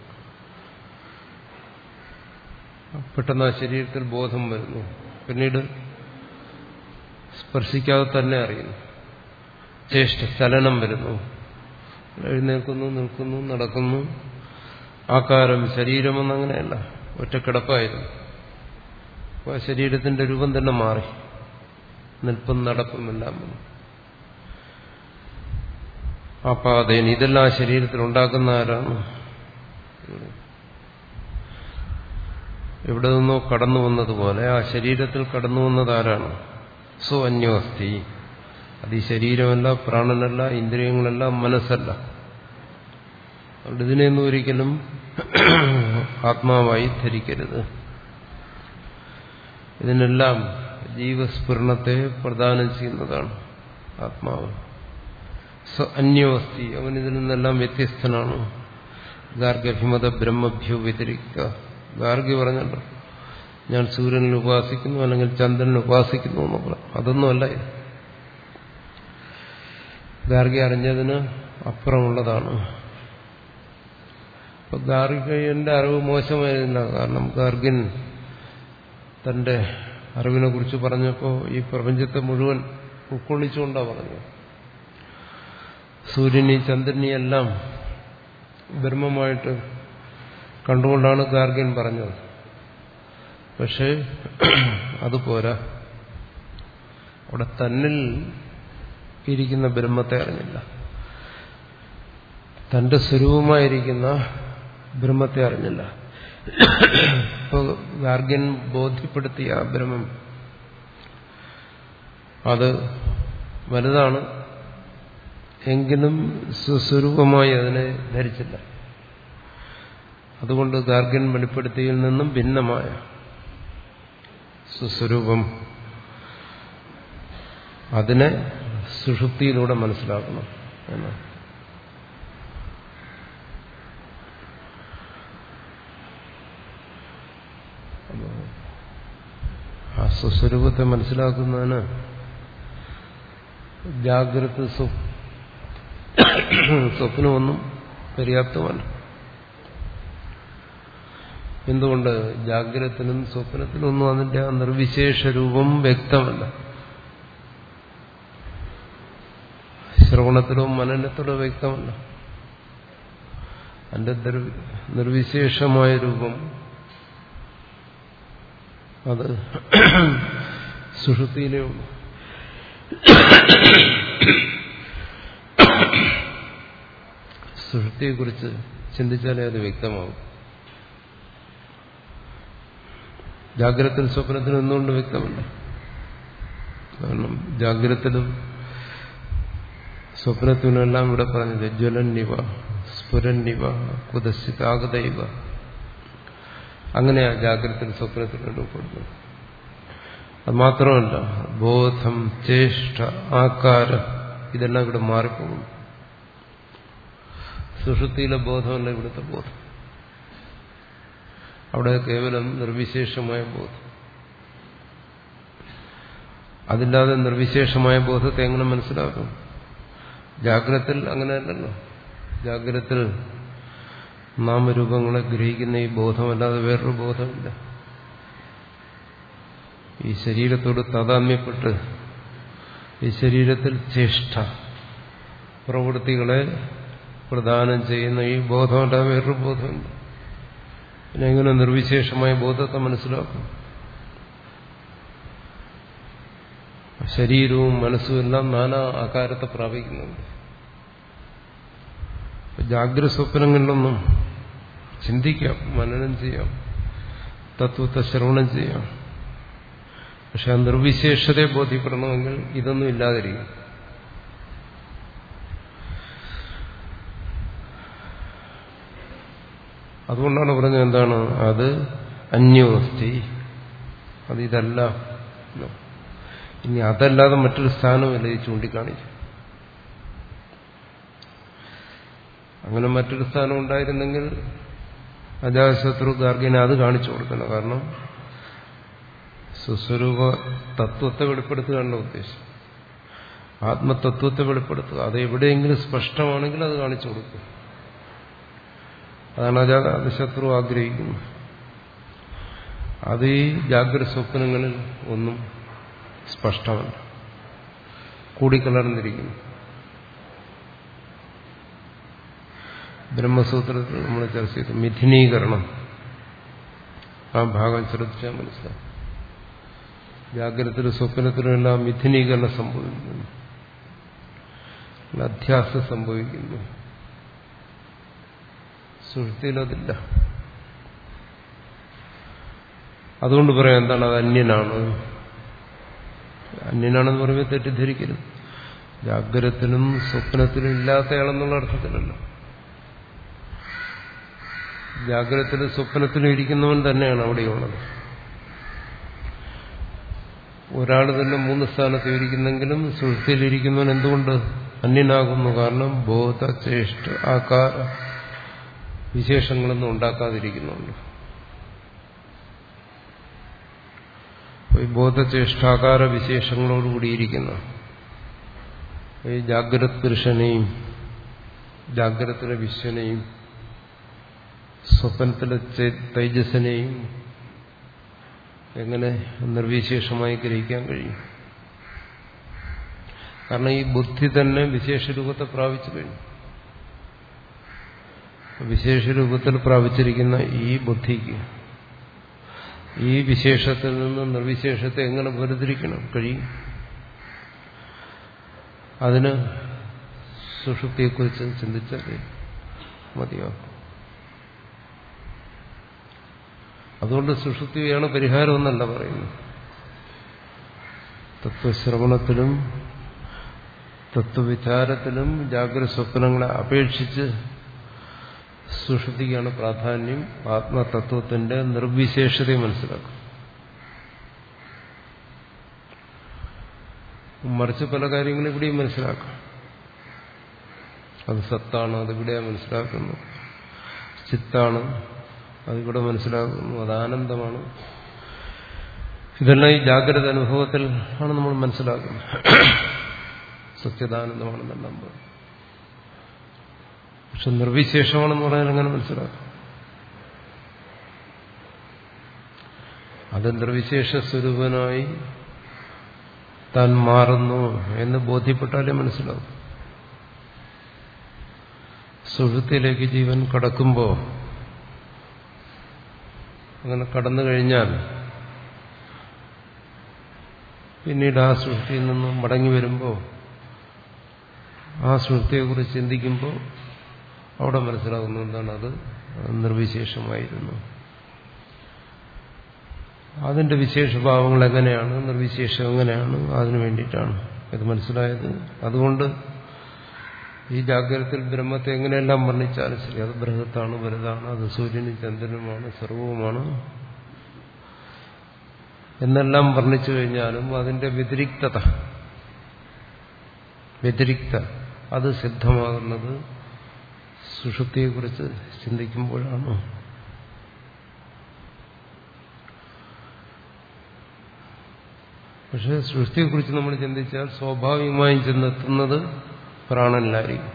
പെട്ടെന്ന് ആ ശരീരത്തിൽ ബോധം വരുന്നു പിന്നീട് സ്പർശിക്കാതെ തന്നെ അറിയുന്നു ചേഷ്ട ചലനം വരുന്നു എഴുന്നേൽക്കുന്നു നിൽക്കുന്നു നടക്കുന്നു ആകാരം ശരീരമെന്നങ്ങനെയല്ല ഒറ്റക്കിടപ്പായിരുന്നു അപ്പോൾ ആ ശരീരത്തിന്റെ രൂപം തന്നെ മാറി നിൽപ്പും നടപ്പും എല്ലാം വന്നു ആ പാതയൻ ഇതെല്ലാം ആ ശരീരത്തിൽ ഉണ്ടാക്കുന്ന ആരാണ് എവിടെ നിന്നോ കടന്നു വന്നതുപോലെ ആ ശരീരത്തിൽ കടന്നു വന്നത് ആരാണ് സോ അന്യോസ്തി അത് ഈ ശരീരമല്ല പ്രാണനല്ല ഇന്ദ്രിയങ്ങളല്ല മനസ്സല്ല അതുകൊണ്ട് ഇതിനെയൊന്നും ഒരിക്കലും ആത്മാവായി ധരിക്കരുത് ഇതിനെല്ലാം ജീവസ്ഫുരണത്തെ പ്രദാനം ചെയ്യുന്നതാണ് ആത്മാവ് സ അന്യോസ്തി അവൻ ഇതിൽ നിന്നെല്ലാം വ്യത്യസ്തനാണ് ഗാർഗഭിമത ബ്രഹ്മഭ്യോ വ്യതിരിക്ത ഗാർഗി പറഞ്ഞല്ലോ ഞാൻ സൂര്യനിൽ ഉപാസിക്കുന്നു അല്ലെങ്കിൽ ചന്ദ്രനിൽ ഉപാസിക്കുന്നു എന്ന് പറഞ്ഞു അതൊന്നുമല്ല ഇത് ഗാർഗി അറിഞ്ഞതിന് അപ്പുറമുള്ളതാണ് അപ്പൊ ഗാർഗിന്റെ അറിവ് മോശമായിരുന്നില്ല കാരണം ഗാർഗിൻ തന്റെ അറിവിനെ കുറിച്ച് പറഞ്ഞപ്പോൾ ഈ പ്രപഞ്ചത്തെ മുഴുവൻ ഉൾക്കൊള്ളിച്ചുകൊണ്ടാണ് പറഞ്ഞത് സൂര്യനി ചന്ദ്രനി എല്ലാം ബ്രഹ്മമായിട്ട് കണ്ടുകൊണ്ടാണ് ഗാർഗ്യൻ പറഞ്ഞത് പക്ഷേ അതുപോരാ അവിടെ തന്നിൽ ഇരിക്കുന്ന ബ്രഹ്മത്തെ അറിഞ്ഞില്ല തന്റെ സ്വരൂപമായിരിക്കുന്ന ബ്രഹ്മത്തെ അറിഞ്ഞില്ല ഇപ്പോൾ ഗാർഗ്യൻ ബോധ്യപ്പെടുത്തിയ ആ ബ്രഹ്മം അത് വലുതാണ് എങ്കിലും സ്വസ്വരൂപമായി അതിനെ ധരിച്ചില്ല അതുകൊണ്ട് ഗാർഗ്യൻ വെളിപ്പെടുത്തിയിൽ നിന്നും ഭിന്നമായ സുസ്വരൂപം അതിനെ സുഷുപ്തിയിലൂടെ മനസ്സിലാക്കണം എന്നാണ് ആ സ്വസ്വരൂപത്തെ മനസ്സിലാക്കുന്നതിന് ജാഗ്രത സ്വപ്നമൊന്നും പര്യാപ്തമല്ല എന്തുകൊണ്ട് ജാഗ്രതത്തിനും സ്വപ്നത്തിനൊന്നും അതിന്റെ ആ നിർവിശേഷ രൂപം വ്യക്തമല്ല ശ്രവണത്തിലോ മനനത്തിലോ വ്യക്തമല്ല അതിന്റെ നിർവിശേഷമായ രൂപം അത് സുഷുതിയിലേ ഉള്ളൂ സുഷുതിയെക്കുറിച്ച് ചിന്തിച്ചാലേ അത് വ്യക്തമാകും ജാഗ്രതത്തിൽ സ്വപ്നത്തിനും എന്തുകൊണ്ട് വ്യക്തമല്ല കാരണം ജാഗ്രതത്തിലും സ്വപ്നത്തിനെല്ലാം ഇവിടെ പറഞ്ഞത് ജ്വലന്നിവ സ്ഫുരന്നിവ കുതസ്ഥിതാഗതൈവ അങ്ങനെയാ ജാഗ്രതത്തിൽ സ്വപ്നത്തിൽ രൂപപ്പെടുന്നത് അത് മാത്രമല്ല ബോധം ചേഷ്ട ആകാരം ഇതെല്ലാം ഇവിടെ മാറിപ്പോകുന്നു സുഷുതിയിലെ ബോധമല്ല ഇവിടുത്തെ ബോധം അവിടെ കേവലം നിർവിശേഷമായ ബോധം അതില്ലാതെ നിർവിശേഷമായ ബോധത്തെ എങ്ങനെ മനസ്സിലാക്കും ജാഗ്രത്തിൽ അങ്ങനെയല്ലല്ലോ ജാഗ്രത്തിൽ നാമരൂപങ്ങളെ ഗ്രഹിക്കുന്ന ഈ ബോധമല്ലാതെ വേറൊരു ബോധമില്ല ഈ ശരീരത്തോട് താതാത്മ്യപ്പെട്ട് ഈ ശരീരത്തിൽ ചേഷ്ട പ്രവൃത്തികളെ പ്രദാനം ചെയ്യുന്ന ഈ ബോധമല്ലാതെ വേറൊരു ബോധമില്ല പിന്നെ എങ്ങനെ നിർവിശേഷമായ ബോധത്തെ മനസ്സിലാക്കും ശരീരവും മനസ്സും എല്ലാം നാനാ ആകാരത്തെ പ്രാപിക്കുന്നുണ്ട് ജാഗ്രത സ്വപ്നങ്ങളിലൊന്നും ചിന്തിക്കാം മനനം ചെയ്യാം തത്വത്തെ ശ്രവണം ചെയ്യാം പക്ഷെ ആ നിർവിശേഷതയെ ബോധ്യപ്പെടണമെങ്കിൽ ഇതൊന്നും ഇല്ലാതിരിക്കും അതുകൊണ്ടാണ് പറഞ്ഞത് എന്താണ് അത് അന്യോസ്തി അത് ഇതല്ല ഇനി അതല്ലാതെ മറ്റൊരു സ്ഥാനമല്ല ഈ ചൂണ്ടിക്കാണിക്കും അങ്ങനെ മറ്റൊരു സ്ഥാനം ഉണ്ടായിരുന്നെങ്കിൽ അജാശത്രു ഗാർഗിനെ അത് കാണിച്ചു കൊടുക്കണം കാരണം സുസ്വരൂപ തത്വത്തെ വെളിപ്പെടുത്തുകയാണല്ലോ ഉദ്ദേശം ആത്മതത്വത്തെ വെളിപ്പെടുത്തുക അത് എവിടെയെങ്കിലും സ്പഷ്ടമാണെങ്കിൽ അത് കാണിച്ചു കൊടുക്കും അതാണ് അജാതശത്രു ആഗ്രഹിക്കുന്നത് അത് ഈ ജാഗ്രത സ്വപ്നങ്ങളിൽ ഒന്നും സ്പഷ്ടമല്ല കൂടിക്കലർന്നിരിക്കുന്നു ബ്രഹ്മസൂത്രത്തിൽ നമ്മൾ ചർച്ച ചെയ്തു മിഥുനീകരണം ആ ഭാഗം ശ്രദ്ധിച്ചാൽ മനസ്സിലാവും ജാഗ്രതത്തിലും സ്വപ്നത്തിലും എല്ലാം മിഥുനീകരണം സംഭവിക്കുന്നു അധ്യാസം സംഭവിക്കുന്നു സുഹൃത്തിയിലതില്ല അതുകൊണ്ട് പറയാം എന്താണ് അത് അന്യനാണ് അന്യനാണെന്ന് പറയുമ്പോൾ തെറ്റിദ്ധരിക്കരുത് ജാഗ്രതത്തിലും സ്വപ്നത്തിലും ഇല്ലാത്തയാളെന്നുള്ള അർത്ഥത്തിലല്ല ജാഗ്രതത്തിലും സ്വപ്നത്തിലും ഇരിക്കുന്നവൻ തന്നെയാണ് അവിടെയുള്ളത് ഒരാൾ തന്നെ മൂന്ന് സ്ഥാനത്ത് ഇരിക്കുന്നെങ്കിലും സുഹൃത്തിയിലിരിക്കുന്നവൻ എന്തുകൊണ്ട് അന്യനാകുന്നു കാരണം ബോധ ചേഷ്ട ആകാര വിശേഷങ്ങളൊന്നും ഉണ്ടാക്കാതിരിക്കുന്നുണ്ട് ഈ ബോധചേഷ്ടാകാര വിശേഷങ്ങളോടുകൂടിയിരിക്കുന്ന ഈ ജാഗ്രത പുരുഷനെയും ജാഗ്രതത്തിലെ വിശ്വനെയും സ്വപ്നത്തിലെ തേജസ്സിനെയും എങ്ങനെ നിർവിശേഷമായി ഗ്രഹിക്കാൻ കഴിയും കാരണം ഈ ബുദ്ധി തന്നെ വിശേഷ രൂപത്തെ പ്രാപിച്ചു കഴിഞ്ഞു വിശേഷ രൂപത്തിൽ പ്രാപിച്ചിരിക്കുന്ന ഈ ബുദ്ധിക്ക് ഈ വിശേഷത്തിൽ നിന്ന് നിർവിശേഷത്തെ എങ്ങനെ വേർതിരിക്കണം കഴിയും അതിന് സുഷുപ്തിയെക്കുറിച്ച് ചിന്തിച്ചാലേ മതിയാകും അതുകൊണ്ട് സുഷുപ്തിയാണ് പരിഹാരമെന്നല്ല പറയുന്നത് തത്വശ്രവണത്തിലും തത്വവിചാരത്തിലും ജാഗ്രത സ്വപ്നങ്ങളെ അപേക്ഷിച്ച് സുഷുതിക്കാണ് പ്രാധാന്യം ആത്മതത്വത്തിന്റെ നിർവിശേഷതയെ മനസ്സിലാക്കും മറിച്ച് പല കാര്യങ്ങളും ഇവിടെയും മനസ്സിലാക്കാം അത് സത്താണ് അതിവിടെ മനസ്സിലാക്കുന്നു ചിത്താണ് അതിവിടെ മനസ്സിലാക്കുന്നു അത് ആനന്ദമാണ് ഇതെല്ലാം ഈ ജാഗ്രത അനുഭവത്തിൽ ആണ് നമ്മൾ മനസ്സിലാക്കുന്നത് സത്യദാനന്ദമാണെന്നെല്ലാം പറയും പക്ഷെ നിർവിശേഷമാണെന്ന് പറയാൻ എങ്ങനെ മനസ്സിലാക്കും അത് നിർവിശേഷ സ്വരൂപനായി താൻ മാറുന്നു എന്ന് ബോധ്യപ്പെട്ടാലേ മനസ്സിലാവും സുഹൃത്തിലേക്ക് ജീവൻ കടക്കുമ്പോൾ അങ്ങനെ കടന്നു കഴിഞ്ഞാൽ പിന്നീട് ആ സൃഷ്ടിയിൽ നിന്നും മടങ്ങി വരുമ്പോൾ ആ സൃഷ്ടിയെക്കുറിച്ച് ചിന്തിക്കുമ്പോൾ അവിടെ മനസ്സിലാകുന്ന എന്താണ് അത് നിർവിശേഷമായിരുന്നു അതിന്റെ വിശേഷഭാവങ്ങൾ എങ്ങനെയാണ് നിർവിശേഷം എങ്ങനെയാണ് അതിനു വേണ്ടിയിട്ടാണ് ഇത് മനസ്സിലായത് അതുകൊണ്ട് ഈ ജാഗ്രതത്തിൽ ബ്രഹ്മത്തെ എങ്ങനെയെല്ലാം വർണ്ണിച്ചാലും ശരി അത് ബൃഹത്താണ് വലുതാണ് അത് സൂര്യനും ചന്ദ്രനുമാണ് സർവവുമാണ് എന്നെല്ലാം വർണ്ണിച്ചു കഴിഞ്ഞാലും അതിന്റെ വ്യതിരിക്തത വ്യതിരിക്ത അത് സിദ്ധമാകുന്നത് സുഷുപ്തിയെക്കുറിച്ച് ചിന്തിക്കുമ്പോഴാണ് പക്ഷെ സൃഷ്ടിയെക്കുറിച്ച് നമ്മൾ ചിന്തിച്ചാൽ സ്വാഭാവികമായും ചെന്നെത്തുന്നത് പ്രാണനിലായിരിക്കും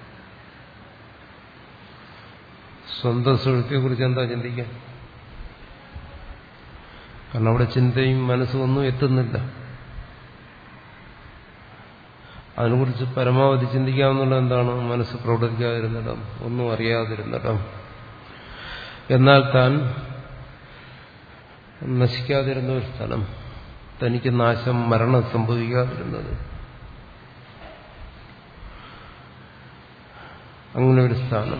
സ്വന്തം സൃഷ്ടിയെക്കുറിച്ച് എന്താ ചിന്തിക്കാൻ കാരണം അവിടെ ചിന്തയും മനസ്സും ഒന്നും എത്തുന്നില്ല അതിനെക്കുറിച്ച് പരമാവധി ചിന്തിക്കാവുന്നുള്ള എന്താണ് മനസ്സ് പ്രവർത്തിക്കാതിരുന്നിടം ഒന്നും അറിയാതിരുന്നിടം എന്നാൽ താൻ നശിക്കാതിരുന്ന ഒരു സ്ഥലം തനിക്ക് നാശം മരണം സംഭവിക്കാതിരുന്നത് അങ്ങനെ ഒരു സ്ഥാനം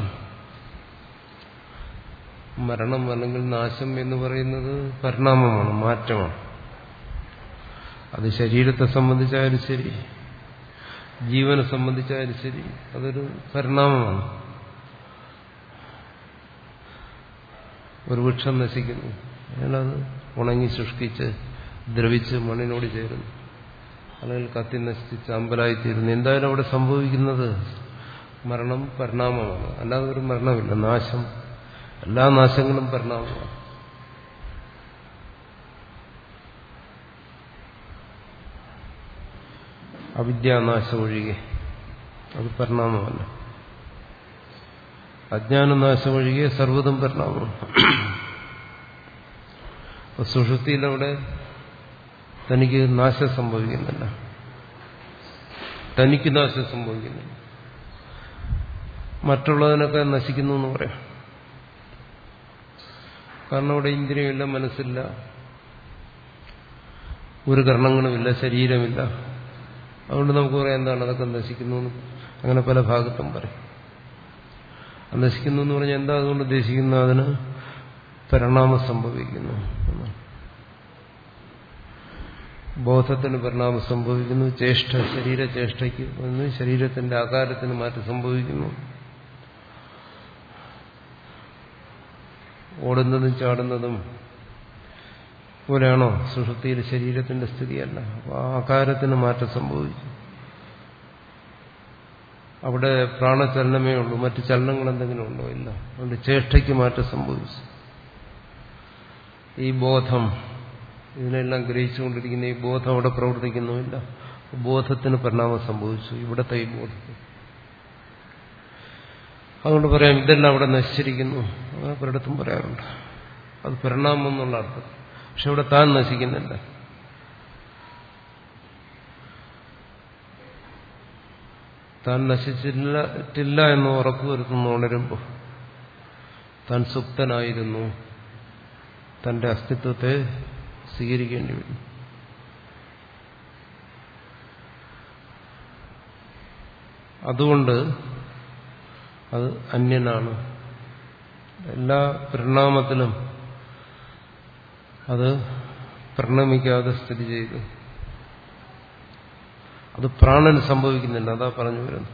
മരണം അല്ലെങ്കിൽ നാശം എന്ന് പറയുന്നത് പരിണാമമാണ് മാറ്റമാണ് അത് ശരീരത്തെ സംബന്ധിച്ചായാലും ശരി ജീവനെ സംബന്ധിച്ചായാലും ശരി അതൊരു പരിണാമമാണ് ഒരു വൃക്ഷം നശിക്കുന്നു അതിനത് ഉണങ്ങി സൃഷ്ടിച്ച് ദ്രവിച്ച് മണ്ണിനോട് ചേരുന്നു അല്ലെങ്കിൽ കത്തി നശിച്ച് അമ്പലായിത്തീരുന്നു എന്തായാലും അവിടെ സംഭവിക്കുന്നത് മരണം പരിണാമമാണ് അല്ലാതെ ഒരു മരണമില്ല നാശം എല്ലാ നാശങ്ങളും പരിണാമമാണ് അവിദ്യാനാശം ഒഴികെ അത് പരിണാമമല്ല അജ്ഞാനനാശം ഒഴികെ സർവ്വതും പരിണാമമാണ് സുഷുതിയിലവിടെ തനിക്ക് നാശം സംഭവിക്കുന്നില്ല തനിക്ക് നാശം സംഭവിക്കുന്നില്ല മറ്റുള്ളതിനൊക്കെ നശിക്കുന്നു എന്ന് പറയാം കാരണം അവിടെ ഇന്ദ്രിയമില്ല മനസ്സില്ല ഒരു കർണങ്ങളുമില്ല ശരീരമില്ല അതുകൊണ്ട് നമുക്ക് പറയാം എന്താണ് അതൊക്കെ നശിക്കുന്നു എന്ന് അങ്ങനെ പല ഭാഗത്തും പറയും നശിക്കുന്നു എന്ന് പറഞ്ഞാൽ എന്താ അതുകൊണ്ട് ഉദ്ദേശിക്കുന്നത് അതിന് പരിണാമം സംഭവിക്കുന്നു എന്നാണ് ബോധത്തിന് പരിണാമം സംഭവിക്കുന്നു ചേഷ്ട ശരീരചേഷ്ടയ്ക്ക് വന്ന് ശരീരത്തിന്റെ ആകാരത്തിന് മാറ്റം സംഭവിക്കുന്നു ഓടുന്നതും ചാടുന്നതും പോലെയാണോ സുഷുപ്തിയിൽ ശരീരത്തിന്റെ സ്ഥിതിയല്ല അപ്പോൾ ആ ആകാരത്തിന് മാറ്റം സംഭവിച്ചു അവിടെ പ്രാണചലനമേ ഉള്ളൂ മറ്റു ചലനങ്ങൾ എന്തെങ്കിലും ഉണ്ടോ ഇല്ല അതുകൊണ്ട് ചേഷ്ടയ്ക്ക് മാറ്റം സംഭവിച്ചു ഈ ബോധം ഇതിനെല്ലാം ഗ്രഹിച്ചുകൊണ്ടിരിക്കുന്ന ഈ ബോധം അവിടെ പ്രവർത്തിക്കുന്നുമില്ല ബോധത്തിന് പരിണാമം സംഭവിച്ചു ഇവിടത്തെ ഈ ബോധത്തിന് അതുകൊണ്ട് പറയാം ഇതെല്ലാം അവിടെ നശിച്ചിരിക്കുന്നു അങ്ങനെ പലയിടത്തും പറയാറുണ്ട് അത് പരിണാമം എന്നുള്ള അർത്ഥം പക്ഷെ ഇവിടെ താൻ നശിക്കുന്നില്ല താൻ നശിച്ചില്ല എന്ന് ഉറപ്പുവരുത്തുന്നു ഉണരുമ്പോൾ താൻ സുപ്തനായിരുന്നു തന്റെ അസ്തിത്വത്തെ സ്വീകരിക്കേണ്ടി വരും അതുകൊണ്ട് അത് അന്യനാണ് എല്ലാ പരിണാമത്തിലും അത് പരിണമിക്കാതെ സ്ഥിതി ചെയ്തു അത് പ്രാണന് സംഭവിക്കുന്നില്ല അതാ പറഞ്ഞു വരുന്നു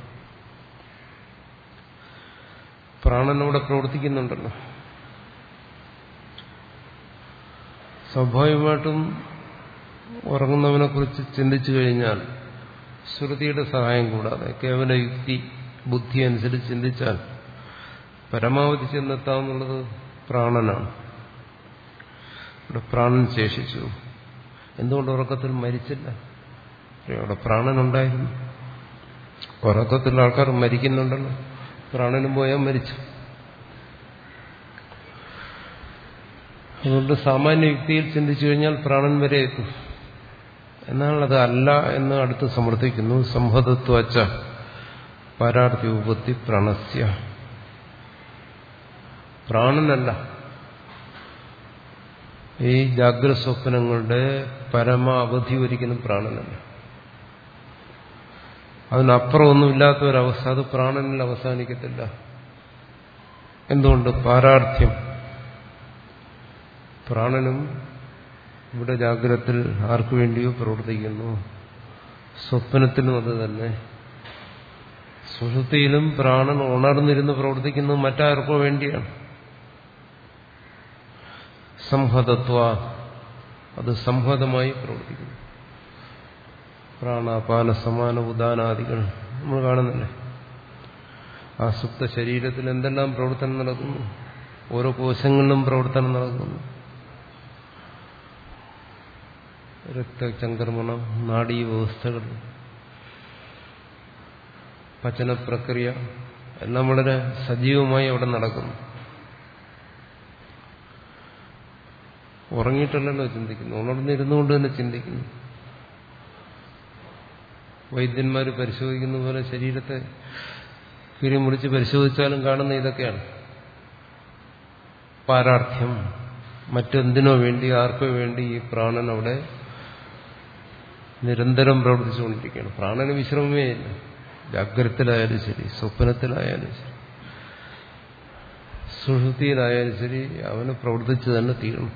പ്രാണനോടെ പ്രവർത്തിക്കുന്നുണ്ടല്ലോ സ്വാഭാവികമായിട്ടും ഉറങ്ങുന്നവനെ കുറിച്ച് ചിന്തിച്ചു കഴിഞ്ഞാൽ ശ്രുതിയുടെ സഹായം കൂടാതെ കേവല യുക്തി ബുദ്ധി അനുസരിച്ച് ചിന്തിച്ചാൽ പരമാവധി ചെന്നെത്താമെന്നുള്ളത് പ്രാണനാണ് ഇവിടെ പ്രാണൻ ശേഷിച്ചു എന്തുകൊണ്ട് ഉറക്കത്തിൽ മരിച്ചില്ല അവിടെ പ്രാണനുണ്ടായിരുന്നു ഉറക്കത്തിൽ ആൾക്കാർ മരിക്കുന്നുണ്ടല്ലോ പ്രാണനും പോയാൽ മരിച്ചു അതുകൊണ്ട് സാമാന്യ യുക്തിയിൽ ചിന്തിച്ചു കഴിഞ്ഞാൽ പ്രാണൻ വരെ എത്തും എന്നാൽ അത് അല്ല എന്ന് അടുത്ത് സമർത്ഥിക്കുന്നു സംഹതത്വച്ച പരാർത്ഥി ഉപത്തി പ്രാണസ്യ പ്രാണനല്ല ഈ ജാഗ്രത സ്വപ്നങ്ങളുടെ പരമാവധി ഒരിക്കലും പ്രാണനല്ല അതിനപ്പുറം ഒന്നുമില്ലാത്ത ഒരവസ്ഥ അത് പ്രാണനിൽ അവസാനിക്കത്തില്ല എന്തുകൊണ്ട് പാരാർത്ഥ്യം പ്രാണനും ഇവിടെ ജാഗ്രതത്തിൽ ആർക്കു വേണ്ടിയോ പ്രവർത്തിക്കുന്നു സ്വപ്നത്തിനും അത് തന്നെ സുഷുതിയിലും പ്രാണൻ ഉണർന്നിരുന്ന് പ്രവർത്തിക്കുന്നത് മറ്റാർക്കോ വേണ്ടിയാണ് സംഹതത്വ അത് സംഹതമായി പ്രവർത്തിക്കുന്നു പ്രാണാപാന സമാന ഉദാനാദികൾ നമ്മൾ കാണുന്നില്ലേ ആ സുപ്ത ശരീരത്തിൽ എന്തെല്ലാം പ്രവർത്തനം നടക്കുന്നു ഓരോ കോശങ്ങളിലും പ്രവർത്തനം നടക്കുന്നു രക്തചംക്രമണം നാഡീ വ്യവസ്ഥകൾ പചന പ്രക്രിയ എല്ലാം വളരെ സജീവമായി അവിടെ നടക്കുന്നു ഉറങ്ങിയിട്ടല്ലല്ലോ ചിന്തിക്കുന്നു ഉണർന്നിരുന്നുകൊണ്ട് തന്നെ ചിന്തിക്കുന്നു വൈദ്യന്മാർ പരിശോധിക്കുന്ന പോലെ ശരീരത്തെ കിരിമുറിച്ച് പരിശോധിച്ചാലും കാണുന്ന ഇതൊക്കെയാണ് പാരാർത്ഥ്യം മറ്റെന്തിനോ വേണ്ടി ആർക്കോ വേണ്ടി ഈ പ്രാണൻ അവിടെ നിരന്തരം പ്രവർത്തിച്ചുകൊണ്ടിരിക്കുകയാണ് പ്രാണന് വിശ്രമമേ ഇല്ല ജാഗ്രതത്തിലായാലും ശരി സ്വപ്നത്തിലായാലും ശരി സുഹൃത്തിയിലായാലും ശരി അവന് പ്രവർത്തിച്ചു തന്നെ തീരണം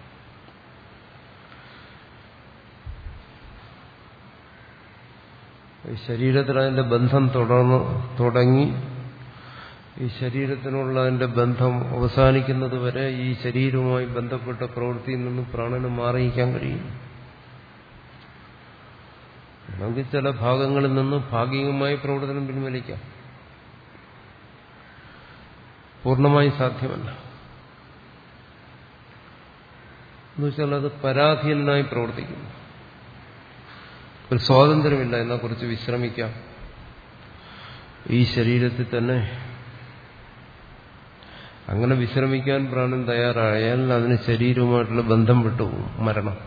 ശരീരത്തിൽ അതിന്റെ ബന്ധം തുടർന്ന് തുടങ്ങി ഈ ശരീരത്തിനുള്ള അതിന്റെ ബന്ധം അവസാനിക്കുന്നത് വരെ ഈ ശരീരവുമായി ബന്ധപ്പെട്ട പ്രവൃത്തിയിൽ നിന്ന് പ്രാണന് മാറിയിക്കാൻ കഴിയും നമുക്ക് ചില ഭാഗങ്ങളിൽ നിന്ന് ഭാഗികമായി പ്രവർത്തനം പിൻവലിക്കാം പൂർണ്ണമായി സാധ്യമല്ല എന്നുവെച്ചാൽ അത് പരാധീനനായി പ്രവർത്തിക്കുന്നു ഒരു സ്വാതന്ത്ര്യമില്ല എന്നെക്കുറിച്ച് വിശ്രമിക്കാം ഈ ശരീരത്തിൽ തന്നെ അങ്ങനെ വിശ്രമിക്കാൻ പ്രാണൻ തയ്യാറായാൽ അതിന് ശരീരവുമായിട്ടുള്ള ബന്ധം വിട്ടുപോകും മരണം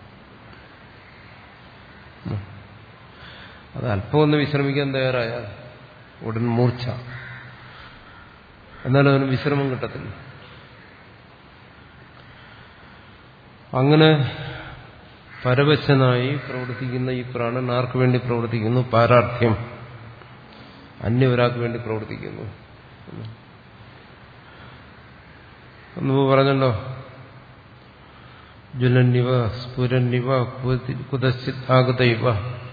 അത് അല്പം ഒന്ന് വിശ്രമിക്കാൻ തയ്യാറായാൽ ഉടൻ മൂർച്ച എന്നാലും അവന് വിശ്രമം കിട്ടത്തില്ല അങ്ങനെ പരവശനായി പ്രവർത്തിക്കുന്ന ഈ പ്രാണൻ ആർക്ക് വേണ്ടി പ്രവർത്തിക്കുന്നു പാരാർത്ഥ്യം അന്യ ഒരാൾക്ക് വേണ്ടി പ്രവർത്തിക്കുന്നു ഒന്ന് പറഞ്ഞല്ലോ ജ്വലന്നിവ സ്ഫുരന്നിവ കുതശ്ചിത് ആഗതൈവ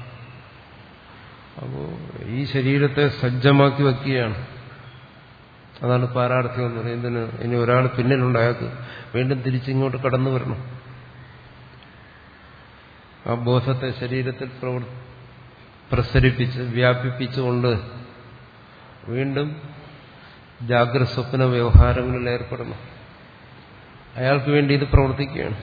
അപ്പോ ഈ ശരീരത്തെ സജ്ജമാക്കി വയ്ക്കുകയാണ് അതാണ് പാരാർത്ഥ്യം എന്ന് പറയുന്നതിന് ഇനി ഒരാൾ പിന്നിലുണ്ട് അയാൾക്ക് വീണ്ടും തിരിച്ചിങ്ങോട്ട് കടന്നു വരണം ആ ബോധത്തെ ശരീരത്തിൽ പ്രവർ പ്രസരിപ്പിച്ച് വ്യാപിപ്പിച്ചുകൊണ്ട് വീണ്ടും ജാഗ്രത സ്വപ്ന വ്യവഹാരങ്ങളിൽ ഏർപ്പെടണം അയാൾക്ക് വേണ്ടി ഇത് പ്രവർത്തിക്കുകയാണ്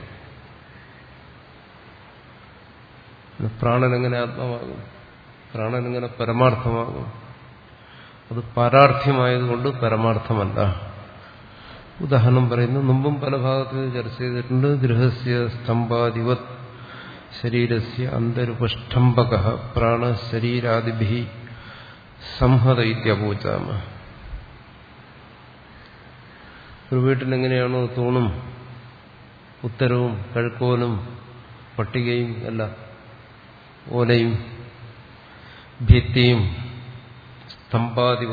പ്രാണൻ എങ്ങനെ ആത്മാവാകും പ്രാണൻ എങ്ങനെ പരമാർത്ഥമാകും അത് പാരാർത്ഥ്യമായതുകൊണ്ട് പരമാർത്ഥമല്ല ഉദാഹരണം പറയുന്നു മുമ്പും പല ഭാഗത്ത് ചർച്ച ചെയ്തിട്ടുണ്ട് ഗൃഹസ്യ സ്തംഭാധിപത് ശരീരസ്യ അന്തരുപഷ്ടംഭക പ്രാണശരീരാദിഭി സംഹത ഇത്യപൂച്ചാമ ഒരു വീട്ടിലെങ്ങനെയാണോ തൂണും ഉത്തരവും കഴുക്കോലും പട്ടികയും എല്ലാം ഓലയും ഭിത്തിയും സ്തംഭാധിപ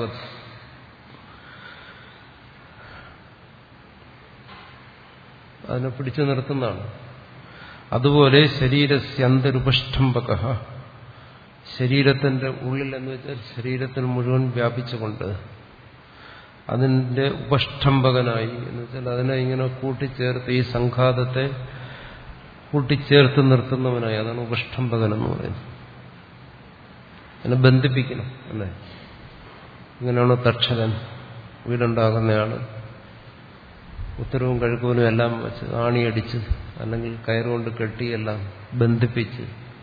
അതിനെ പിടിച്ചു നിർത്തുന്നതാണ് അതുപോലെ ശരീരസ്യന്തരുപഷ്ടംബക ശരീരത്തിന്റെ ഉള്ളിൽ എന്ന് വെച്ചാൽ ശരീരത്തിൽ മുഴുവൻ വ്യാപിച്ചുകൊണ്ട് അതിന്റെ ഉപഷ്ടംബകനായി എന്ന് വെച്ചാൽ അതിനെ ഇങ്ങനെ കൂട്ടിച്ചേർത്ത് ഈ സംഘാതത്തെ കൂട്ടിച്ചേർത്ത് നിർത്തുന്നവനായി അതാണ് ഉപഷ്ടംബകൻ എന്ന് പറയുന്നത് അതിനെ ബന്ധിപ്പിക്കണം അല്ലേ ഇങ്ങനെയാണ് തക്ഷകൻ വീടുണ്ടാകുന്നയാള് ഉത്തരവും കഴുക്കോലും എല്ലാം വെച്ച് ആണിയടിച്ച് അല്ലെങ്കിൽ കയറുകൊണ്ട് കെട്ടിയെല്ലാം ബന്ധിപ്പിച്ച്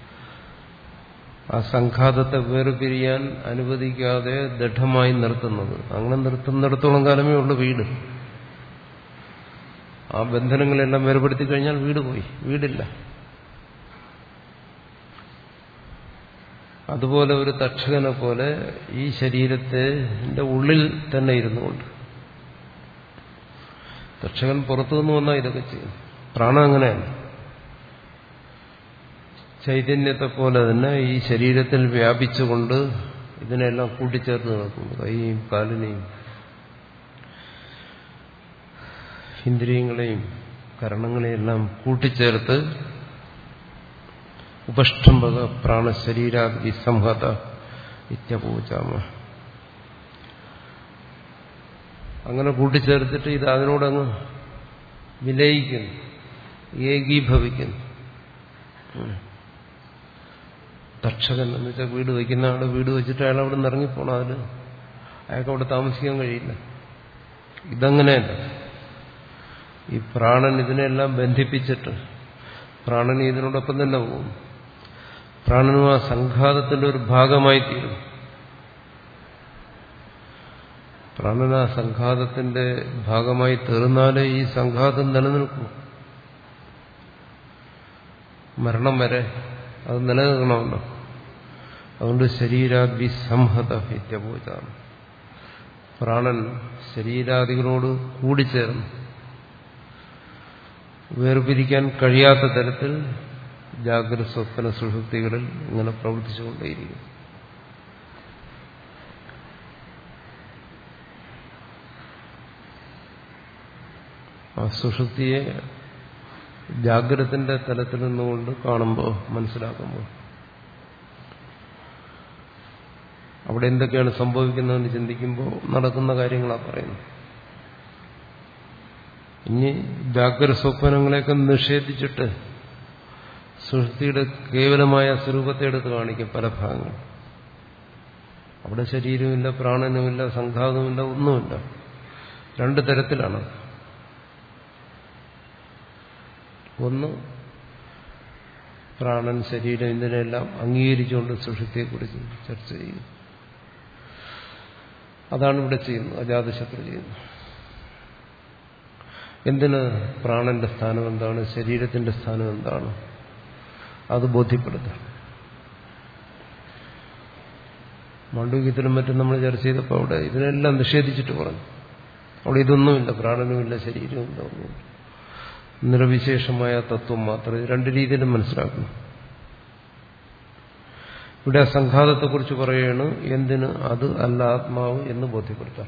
ആ സംഘാതത്തെ വേർപിരിയാൻ അനുവദിക്കാതെ ദൃഢമായി നിർത്തുന്നത് അങ്ങനെ നിർത്തുന്നിടത്തോളം കാലമേ ഉള്ളൂ വീട് ആ ബന്ധനങ്ങളെല്ലാം വേർപെടുത്തി കഴിഞ്ഞാൽ വീട് പോയി വീടില്ല അതുപോലെ ഒരു തക്ഷകനെ പോലെ ഈ ശരീരത്തെ ഉള്ളിൽ തന്നെ ഇരുന്നുകൊണ്ട് തക്ഷകൻ പുറത്തുനിന്ന് വന്നാൽ ഇതൊക്കെ ചെയ്യും പ്രാണം അങ്ങനെയല്ല ചൈതന്യത്തെ പോലെ തന്നെ ഈ ശരീരത്തിൽ വ്യാപിച്ചുകൊണ്ട് ഇതിനെല്ലാം കൂട്ടിച്ചേർത്ത് നിൽക്കുന്നു കൈയും കാലിനെയും ഇന്ദ്രിയങ്ങളെയും കരണങ്ങളെയും എല്ലാം കൂട്ടിച്ചേർത്ത് ഉപഷ്ടംഭക പ്രാണശരീരാദി സംഹത ഇത്യപൂജാമ അങ്ങനെ കൂട്ടിച്ചേർത്തിട്ട് ഇത് അതിനോടങ്ങ് വിലയിക്കുന്നു ഏകീഭവിക്കുന്നു തക്ഷകൻ എന്ന് വെച്ചാൽ വീട് വയ്ക്കുന്ന ആള് വീട് വെച്ചിട്ട് അയാൾ അവിടെ നിന്ന് ഇറങ്ങിപ്പോണം അതിന് അയാൾക്ക് അവിടെ താമസിക്കാൻ കഴിയില്ല ഇതങ്ങനെയല്ല ഈ പ്രാണൻ ഇതിനെല്ലാം ബന്ധിപ്പിച്ചിട്ട് പ്രാണൻ ഇതിനോടൊപ്പം തന്നെ പോകും പ്രാണനും ആ സംഘാതത്തിന്റെ ഒരു ഭാഗമായി തീരും പ്രാണൻ ആ സംഘാതത്തിന്റെ ഭാഗമായി തീർന്നാലേ ഈ സംഘാതം നിലനിൽക്കൂ മരണം വരെ അത് നിലനിൽക്കണമല്ലോ അതുകൊണ്ട് ശരീരാദ്വിസംഹത ഇത്യപൂജാണ് പ്രാണൻ ശരീരാദികളോട് കൂടിച്ചേർന്നു വേർപിരിക്കാൻ കഴിയാത്ത തരത്തിൽ ജാഗ്രത സ്വപ്ന സുഷുപ്തികളിൽ ഇങ്ങനെ പ്രവർത്തിച്ചുകൊണ്ടേയിരിക്കും ആ സുഷുപ്തിയെ ജാഗ്രതത്തിന്റെ തലത്തിൽ നിന്നുകൊണ്ട് കാണുമ്പോൾ മനസ്സിലാക്കുമ്പോൾ അവിടെ എന്തൊക്കെയാണ് സംഭവിക്കുന്നതെന്ന് ചിന്തിക്കുമ്പോൾ നടക്കുന്ന കാര്യങ്ങളാണ് പറയുന്നത് ഇനി ജാഗ്രത സ്വപ്നങ്ങളെയൊക്കെ നിഷേധിച്ചിട്ട് സുഷുപ്തിയുടെ കേവലമായ സ്വരൂപത്തെ എടുത്ത് കാണിക്കും പല ഭാഗങ്ങൾ അവിടെ ശരീരമില്ല പ്രാണനുമില്ല സംഘാതവുമില്ല ഒന്നുമില്ല രണ്ട് തരത്തിലാണ് ഒന്ന് പ്രാണൻ ശരീരം ഇതിനെല്ലാം അംഗീകരിച്ചുകൊണ്ട് സുഷുപ്തിയെക്കുറിച്ച് ചർച്ച ചെയ്യുന്നു അതാണ് ഇവിടെ ചെയ്യുന്നത് അജാതശത്രു ചെയ്യുന്നത് എന്തിന് പ്രാണന്റെ സ്ഥാനം എന്താണ് ശരീരത്തിന്റെ സ്ഥാനം എന്താണ് അത് ബോധ്യപ്പെടുത്തുക മാണ്ഡവ്യത്തിലും മറ്റും നമ്മൾ ചർച്ച ചെയ്തപ്പോൾ അവിടെ ഇതിനെല്ലാം നിഷേധിച്ചിട്ട് പറഞ്ഞു അവിടെ ഇതൊന്നുമില്ല പ്രാണനുമില്ല ശരീരവുമില്ല ഒന്നുമില്ല നിർവിശേഷമായ തത്വം മാത്രം ഇത് രണ്ട് രീതിയിലും മനസ്സിലാക്കണം ഇവിടെ ആ സംഘാതത്തെക്കുറിച്ച് പറയുകയാണ് എന്തിന് അത് അല്ല ആത്മാവ് എന്ന് ബോധ്യപ്പെടുത്താം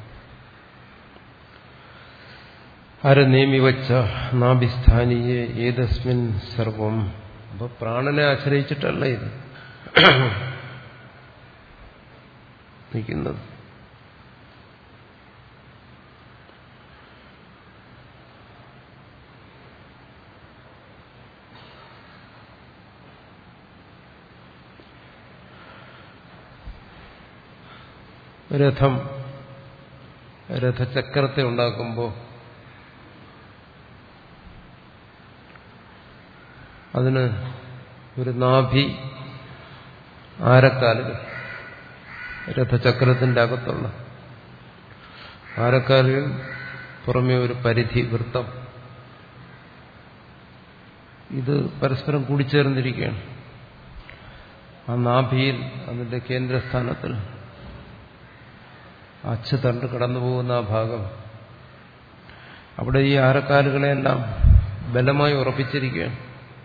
അരനേമിവച്ച നാഭിസ്ഥാനീയെ ഏതസ്മിൻ സർവം അപ്പൊ പ്രാണനെ ആശ്രയിച്ചിട്ടല്ല ഇത് നിൽക്കുന്നത് രഥം രഥചക്രത്തെ ഉണ്ടാക്കുമ്പോൾ അതിന് ഒരു നാഭി ആരക്കാലുകൾ രഥചക്രത്തിന്റെ അകത്തുള്ള ആരക്കാലുകൾ പുറമെ ഒരു പരിധി വൃത്തം ഇത് പരസ്പരം കൂടിച്ചേർന്നിരിക്കുകയാണ് ആ നാഭിയിൽ അതിന്റെ കേന്ദ്രസ്ഥാനത്തിൽ അച്ചുതണ്ട് കടന്നു പോകുന്ന ആ ഭാഗം അവിടെ ഈ ആരക്കാലുകളെല്ലാം ബലമായി ഉറപ്പിച്ചിരിക്കുകയാണ്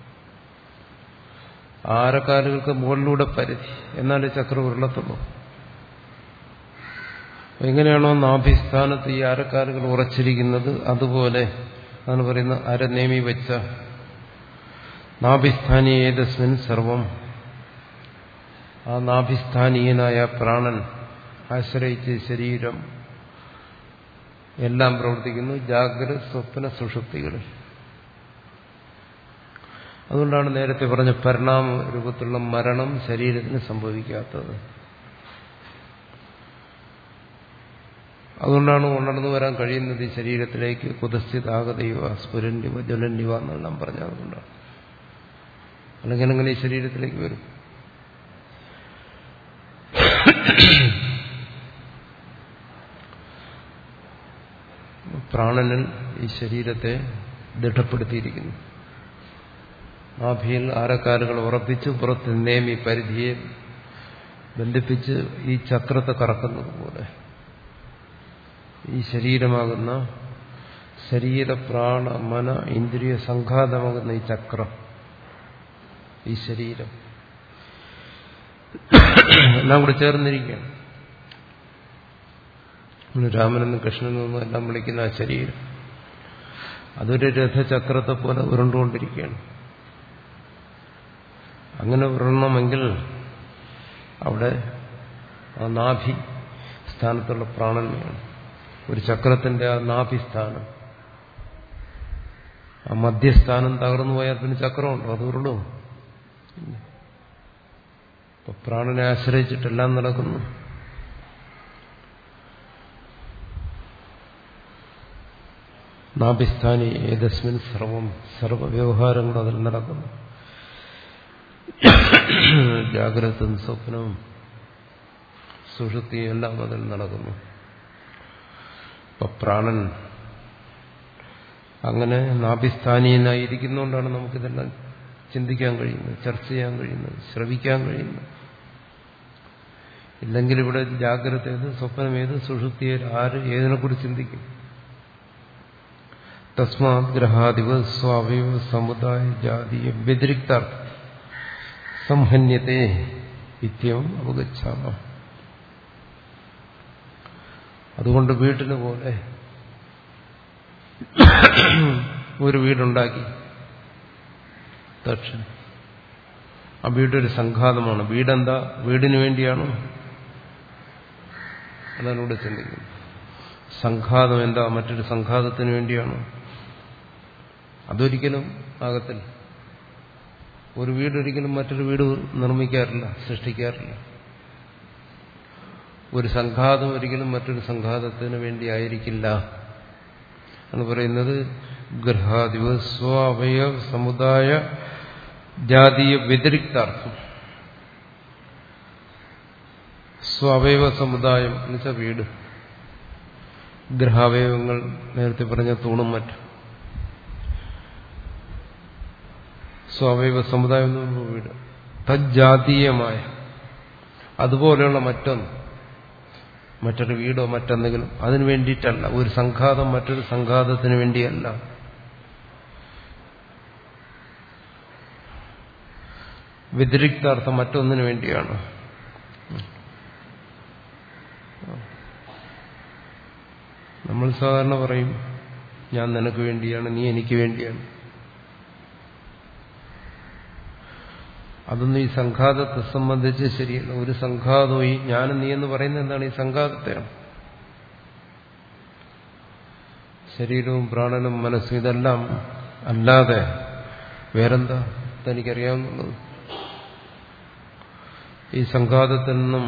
ആരക്കാലുകൾക്ക് മുകളിലൂടെ പരിധി എന്നാലേ ചക്രം ഉരുളത്തുള്ളൂ എങ്ങനെയാണോ നാഭിസ്ഥാനത്ത് ഈ അരക്കാലുകൾ ഉറച്ചിരിക്കുന്നത് അതുപോലെ അതാണ് പറയുന്നത് അരനേമി വെച്ച നാഭിസ്ഥാനി ഏതസ്മിൻ സർവം ആ നാഭിസ്ഥാനീയനായ പ്രാണൻ ആശ്രയിച്ച് ശരീരം എല്ലാം പ്രവർത്തിക്കുന്നു ജാഗ്രത സ്വപ്ന സുഷുപ്തികളിൽ അതുകൊണ്ടാണ് നേരത്തെ പറഞ്ഞ പരിണാമ രൂപത്തിലുള്ള മരണം ശരീരത്തിന് സംഭവിക്കാത്തത് അതുകൊണ്ടാണ് ഉണർന്നു വരാൻ കഴിയുന്നത് ഈ ശരീരത്തിലേക്ക് കുതസ്ഥിതാകതയുവ സ്ഫുരന്യവ ജ്വലന്യവ എന്നെല്ലാം പറഞ്ഞത് അതുകൊണ്ടാണ് അല്ലെങ്കിൽ അങ്ങനെ ഈ ശരീരത്തിലേക്ക് വരും പ്രാണനിൽ ഈ ശരീരത്തെ ദൃഢപ്പെടുത്തിയിരിക്കുന്നു നാഭിയിൽ ആരക്കാലുകൾ ഉറപ്പിച്ച് പുറത്ത് നേമി പരിധിയെ ബന്ധിപ്പിച്ച് ഈ ചക്രത്തെ കറക്കുന്നത് പോലെ ഈ ശരീരമാകുന്ന ശരീര പ്രാണ മന ഇന്ദ്രിയ സംഘാതമാകുന്ന ഈ ചക്രം ഈ ശരീരം എല്ലാം കൂടി ചേർന്നിരിക്കുകയാണ് രാമനെന്നും കൃഷ്ണനെന്നും എല്ലാം വിളിക്കുന്ന ആ ശരീരം അതൊരു രഥചക്രത്തെ പോലെ ഉരുണ്ടുകൊണ്ടിരിക്കുകയാണ് അങ്ങനെ ഉരുളണമെങ്കിൽ അവിടെ ആ നാഭി സ്ഥാനത്തുള്ള പ്രാണൻ വേണം ഒരു ചക്രത്തിന്റെ ആ നാഭിസ്ഥാനം ആ മധ്യസ്ഥാനം തകർന്നു പോയാൽ പിന്നെ ചക്രമുണ്ടോ അത് ഉരുളും ഇപ്പൊ പ്രാണനെ ആശ്രയിച്ചിട്ടെല്ലാം നടക്കുന്നു നാഭിസ്ഥാനി ഏതസ്മിൻ സർവം സർവ വ്യവഹാരങ്ങളും അതിൽ നടക്കുന്നു ജാഗ്രതയും സ്വപ്നവും സുഷുതിയും എല്ലാം അതിൽ നടക്കുന്നു ഇപ്പൊ പ്രാണൻ അങ്ങനെ നാഭിസ്ഥാനീയനായിരിക്കുന്നതുകൊണ്ടാണ് നമുക്കിതെല്ലാം ചിന്തിക്കാൻ കഴിയുന്നത് ചർച്ച ചെയ്യാൻ കഴിയുന്നത് ശ്രവിക്കാൻ കഴിയുന്നത് ഇല്ലെങ്കിൽ ഇവിടെ ജാഗ്രത ഏത് സ്വപ്നം ഏത് സുഷുപ്തിയേത് ആര് ഏതിനെക്കുറിച്ച് ചിന്തിക്കും തസ്മാത് ഗ്രഹാധിപ സ്വാവയവ സമുദായ ജാതീയ വ്യതിരിക്താർത്ഥം സംഹന്യത്തെ നിത്യം അവഗച്ഛാമ അതുകൊണ്ട് വീട്ടിന് പോലെ ഒരു വീടുണ്ടാക്കി ദക്ഷൻ ആ വീടൊരു സംഘാതമാണ് വീടെന്താ വീടിന് വേണ്ടിയാണോ അതാണ് ഇവിടെ ചിന്തിക്കുന്നത് സംഘാതം എന്താ മറ്റൊരു സംഘാതത്തിന് വേണ്ടിയാണോ അതൊരിക്കലും ആകത്തില്ല ഒരു വീടൊരിക്കലും മറ്റൊരു വീട് നിർമ്മിക്കാറില്ല സൃഷ്ടിക്കാറില്ല ഒരു സംഘാതം ഒരിക്കലും മറ്റൊരു സംഘാതത്തിന് വേണ്ടി ആയിരിക്കില്ല എന്ന് പറയുന്നത് ഗൃഹാധിപ സ്വാവയ സമുദായ ജാതീയ വ്യതിരിക്താർത്ഥം സ്വാവയവ സമുദായം എന്നുവെച്ചാൽ വീട് ഗ്രഹാവയവങ്ങൾ നേരത്തെ പറഞ്ഞ തൂണും മറ്റും സ്വാവയവ സമുദായം എന്ന് പറയുമ്പോൾ വീട് തജ്ജാതീയമായ അതുപോലെയുള്ള മറ്റൊന്ന് മറ്റൊരു വീടോ മറ്റെന്തെങ്കിലും അതിനു വേണ്ടിയിട്ടല്ല ഒരു സംഘാതം മറ്റൊരു സംഘാതത്തിന് വേണ്ടിയല്ല വ്യതിരിക്താർത്ഥം മറ്റൊന്നിനു വേണ്ടിയാണ് നമ്മൾ സാധാരണ പറയും ഞാൻ നിനക്ക് വേണ്ടിയാണ് നീ എനിക്ക് വേണ്ടിയാണ് അതൊന്നും ഈ സംഘാതത്തെ സംബന്ധിച്ച് ശരിയല്ല ഒരു സംഘാതവും ഈ ഞാനും നീ എന്ന് പറയുന്നത് എന്താണ് ഈ സംഘാതത്തെയാണ് ശരീരവും പ്രാണനും മനസ്സും ഇതെല്ലാം അല്ലാതെ വേറെന്താ തനിക്കറിയാവുന്നുള്ളത് ഈ സംഘാതത്തിൽ നിന്നും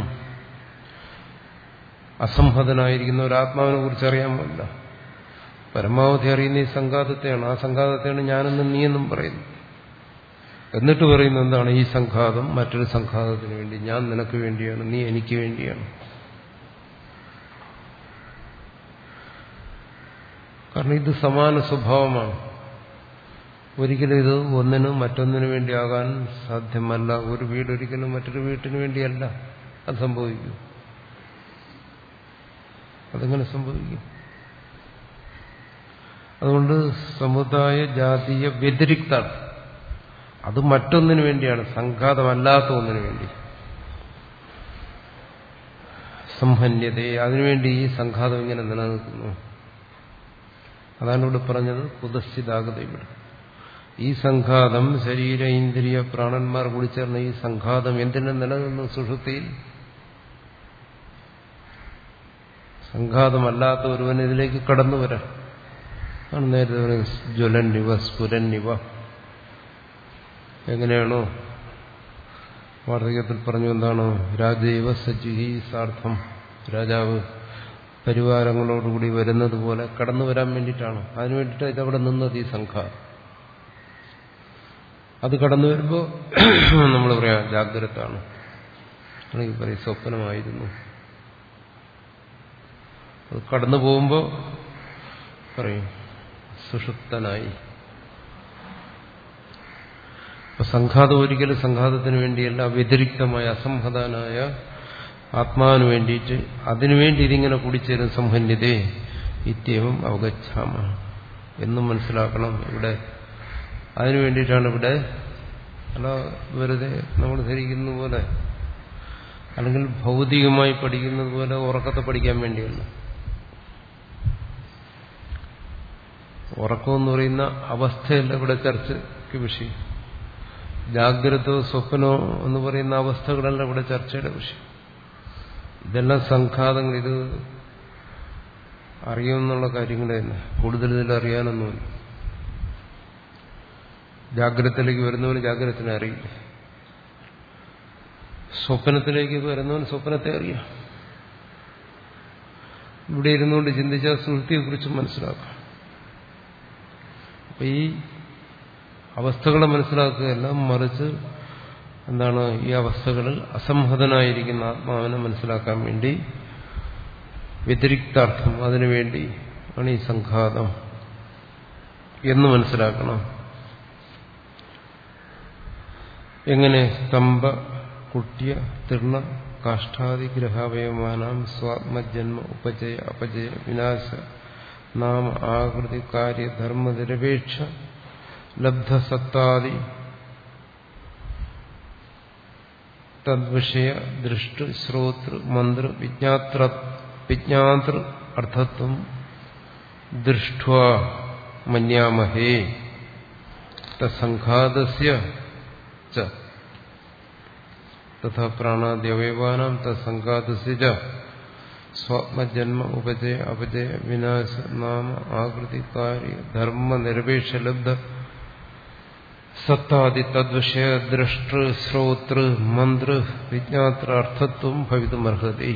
അസംഹതനായിരിക്കുന്ന ഒരു ആത്മാവിനെ കുറിച്ച് അറിയാൻ പാടില്ല പരമാവധി അറിയുന്ന ഈ സംഘാതത്തെയാണ് ആ സംഘാതത്തെയാണ് ഞാനെന്നും നീയെന്നും പറയുന്നത് എന്നിട്ട് പറയുന്നത് എന്താണ് ഈ സംഘാതം മറ്റൊരു സംഘാതത്തിന് വേണ്ടി ഞാൻ നിനക്ക് വേണ്ടിയാണ് നീ എനിക്ക് വേണ്ടിയാണ് കാരണം ഇത് സമാന സ്വഭാവമാണ് ഒരിക്കലും ഇത് ഒന്നിന് മറ്റൊന്നിനു വേണ്ടിയാകാൻ സാധ്യമല്ല ഒരു വീടൊരിക്കലും മറ്റൊരു വീട്ടിന് വേണ്ടിയല്ല അത് സംഭവിക്കും അതെങ്ങനെ സംഭവിക്കും അതുകൊണ്ട് സമുദായ ജാതീയ വ്യതിരിക്ത അത് മറ്റൊന്നിനു വേണ്ടിയാണ് സംഘാതമല്ലാത്ത ഒന്നിനു വേണ്ടി സംഹന്യതയെ അതിനുവേണ്ടി ഈ സംഘാതം ഇങ്ങനെ നിലനിൽക്കുന്നു അതാണ് ഇവിടെ പറഞ്ഞത് പുതസ്ഥിതാകത ഇവിടെ ഈ സംഘാതം ശരീര ഇന്ദ്രിയ പ്രാണന്മാർ കൂടി ചേർന്ന ഈ സംഘാതം എന്തിനു നിലനിന്നു സുഷുപ്തിയിൽ സംഘാതമല്ലാത്ത ഒരുവൻ ഇതിലേക്ക് കടന്നു വരാം ആണ് നേരത്തെ പറയുന്നത് ജ്വലന്നിവ സ്ഫുരന്നിവ എങ്ങനെയാണോ വാർദ്ധക്യത്തിൽ പറഞ്ഞു എന്താണോ രാജൈവ സജ്ജുഹി സാർത്ഥം രാജാവ് പരിവാരങ്ങളോടുകൂടി വരുന്നത് പോലെ കടന്നു വരാൻ വേണ്ടിയിട്ടാണ് അതിനു വേണ്ടിയിട്ട് ഇതവിടെ നിന്നത് ഈ സംഘാതം അത് കടന്നു വരുമ്പോൾ നമ്മൾ പറയാം ജാഗ്രതാണ് അല്ലെങ്കിൽ പറയും സ്വപ്നമായിരുന്നു അത് കടന്നു പോകുമ്പോൾ പറയും സുഷുപ്തനായി അപ്പൊ സംഘാതം ഒരിക്കലും സംഘാതത്തിന് വേണ്ടിയല്ല വ്യതിരിക്തമായ അസംഹതനായ ആത്മാവിന് വേണ്ടിയിട്ട് അതിനുവേണ്ടി ഇതിങ്ങനെ കൂടിച്ചേരും സംഹന്യതേ ഇത്യവും അവഗച്ഛാമ എന്നും മനസ്സിലാക്കണം ഇവിടെ അതിനു വേണ്ടിയിട്ടാണ് ഇവിടെ അല്ല വെറുതെ നമ്മൾ ധരിക്കുന്ന പോലെ അല്ലെങ്കിൽ ഭൗതികമായി പഠിക്കുന്നത് പോലെ ഉറക്കത്തെ പഠിക്കാൻ വേണ്ടിയല്ല ഉറക്കം എന്ന് പറയുന്ന അവസ്ഥയല്ല ഇവിടെ ചർച്ചയ്ക്ക് വിഷയം ജാഗ്രതോ സ്വപ്നോ എന്ന് പറയുന്ന അവസ്ഥകളല്ല ഇവിടെ ചർച്ചയുടെ വിഷയം ഇതെല്ലാം സംഘാതങ്ങൾ ഇത് അറിയുമെന്നുള്ള കാര്യങ്ങൾ തന്നെ കൂടുതൽ ഇതിൽ അറിയാനൊന്നുമില്ല ജാഗ്രതത്തിലേക്ക് വരുന്നവന് ജാഗ്രതത്തിനെ അറിയില്ല സ്വപ്നത്തിലേക്ക് വരുന്നവൻ സ്വപ്നത്തെ അറിയാം ഇവിടെ ഇരുന്നുകൊണ്ട് ചിന്തിച്ചാൽ സുഹൃത്തിയെക്കുറിച്ച് മനസ്സിലാക്കാം അപ്പൊ ഈ അവസ്ഥകളെ മനസ്സിലാക്കുകയല്ല മറിച്ച് എന്താണ് ഈ അവസ്ഥകളിൽ അസംഹതനായിരിക്കുന്ന ആത്മാവിനെ മനസ്സിലാക്കാൻ വേണ്ടി വ്യതിരിക്താർത്ഥം അതിനുവേണ്ടി ആണ് ഈ സംഘാതം എന്ന് മനസ്സിലാക്കണം എങ്ങനെ സ്തംഭ കുട്യ തൃണ കാഷ്ടാദി ഗ്രഹാവയമാനാം സ്വാത്മജന്മ ഉപജയ അപജയ വിനാശ നാമ ആകൃതി കാര്യ ധർമ്മനിരപേക്ഷ ലബ്ധസത്താദി തദ്വിഷയ ദൃഷ്ട ശ്രോതൃ മന്ത്ര വിജ്ഞാത്ര വിജ്ഞാതൃ അർത്ഥത്വം ദൃഷ്ട മന്യാമഹേ തസംഘാതസ്യ ച തഥാ പ്രാണാദ്യവയവാനാം തസംഘാതസ്യ ച സ്വാത്മജന്മ ഉപജയ അപജയ വിനാശ നാമ ആകൃതി കാര്യ ധർമ്മ നിരപേക്ഷ ലബ്ധ സത്താദി തദ്വിഷയ ദൃഷ്ടൃ ശ്രോതൃ മന്ത്ര വിജ്ഞാത്ര അർത്ഥത്വം ഭവിതുമർഹതി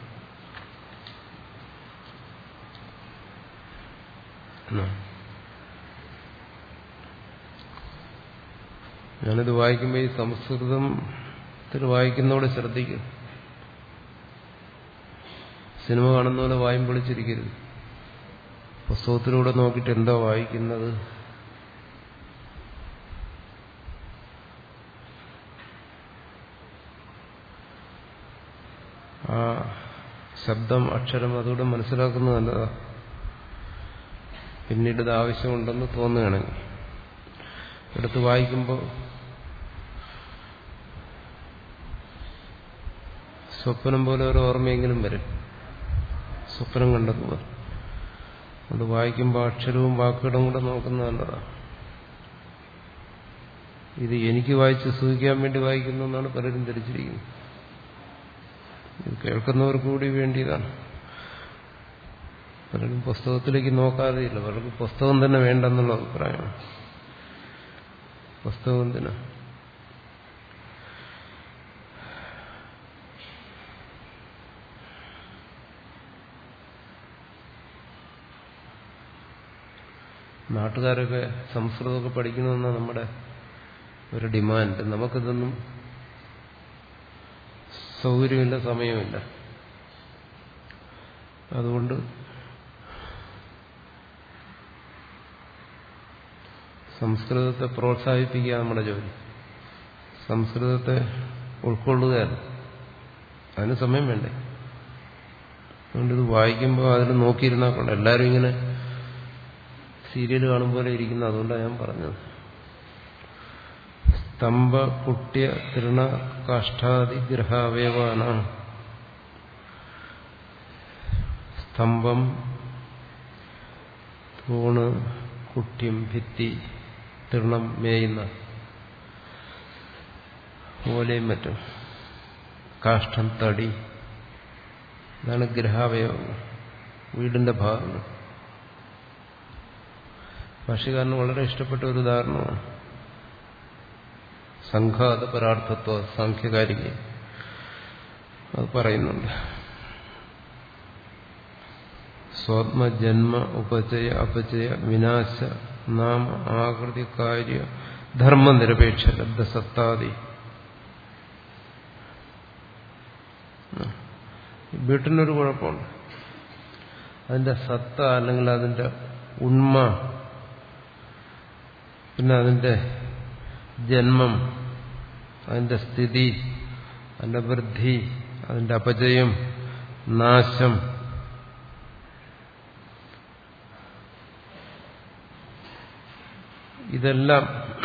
ഞാനിത് വായിക്കുമ്പോൾ ഈ സംസ്കൃതത്തിൽ വായിക്കുന്നതോടെ ശ്രദ്ധിക്കും സിനിമ കാണുന്ന പോലെ വായും പൊളിച്ചിരിക്കരുത് പുസ്തകത്തിലൂടെ നോക്കിയിട്ട് എന്താ വായിക്കുന്നത് ആ ശബ്ദം അക്ഷരം അതുകൂടെ മനസ്സിലാക്കുന്നത് നല്ലതാ പിന്നീട് ഇത് ആവശ്യമുണ്ടെന്ന് തോന്നുകയാണെങ്കിൽ എടുത്ത് വായിക്കുമ്പോൾ സ്വപ്നം പോലെ ഒരു ഓർമ്മയെങ്കിലും വരും സ്വപ്നം കണ്ടതുപോലെ അത് വായിക്കുമ്പോൾ അക്ഷരവും വാക്കുകളും കൂടെ നോക്കുന്നത് നല്ലതാണ് ഇത് എനിക്ക് വായിച്ച് സൂഹിക്കാൻ വേണ്ടി വായിക്കുന്നു എന്നാണ് പലരും ധരിച്ചിരിക്കുന്നത് ഇത് കേൾക്കുന്നവർക്ക് കൂടി വേണ്ടിയതാണ് പലരും പുസ്തകത്തിലേക്ക് നോക്കാതെയില്ല പലർക്ക് പുസ്തകം തന്നെ വേണ്ടെന്നുള്ള അഭിപ്രായമാണ് പുസ്തകം എന്തിനാ നാട്ടുകാരൊക്കെ സംസ്കൃതമൊക്കെ പഠിക്കണമെന്നാണ് നമ്മുടെ ഒരു ഡിമാൻഡ് നമുക്കിതൊന്നും സൗകര്യമില്ല സമയമില്ല അതുകൊണ്ട് സംസ്കൃതത്തെ പ്രോത്സാഹിപ്പിക്കുക നമ്മുടെ ജോലി സംസ്കൃതത്തെ ഉൾക്കൊള്ളുകയാണ് അതിന് സമയം വേണ്ടേ അതുകൊണ്ട് ഇത് വായിക്കുമ്പോൾ അതിൽ നോക്കിയിരുന്നാൽ കൊണ്ട് എല്ലാവരും ഇങ്ങനെ സീരിയൽ കാണും പോലെ ഇരിക്കുന്നു അതുകൊണ്ടാണ് ഞാൻ പറഞ്ഞത് സ്തംഭ കുട്ട്യ തൃണ കാഷ്ടാദി ഗ്രഹാവയവാന സ്തംഭം തൂണ് കുട്ട്യം ഭിത്തി തൃണം മേയുന്ന ഓലയും മറ്റും കാഷ്ടം തടി ഇതാണ് ഗ്രഹാവയവങ്ങൾ വീടിന്റെ ഭാഗങ്ങൾ ഭാഷകാരന് വളരെ ഇഷ്ടപ്പെട്ട ഒരു ഉദാഹരണമാണ് സംഘാത പരാർത്ഥത്വ സാഖ്യകാരിക അത് പറയുന്നുണ്ട് സ്വാത്മജന്മ ഉപചയ അപചയ വിനാശ നാമ ആകൃതി കാര്യ ധർമ്മനിരപേക്ഷ ലബ്ധസത്താദി വീട്ടിനൊരു കുഴപ്പമുണ്ട് അതിന്റെ സത്ത അല്ലെങ്കിൽ അതിന്റെ ഉണ്മ പിന്നെ അതിന്റെ ജന്മം അതിന്റെ സ്ഥിതി അതിന്റെ വൃദ്ധി അതിന്റെ അപജയം നാശം ഇതെല്ലാം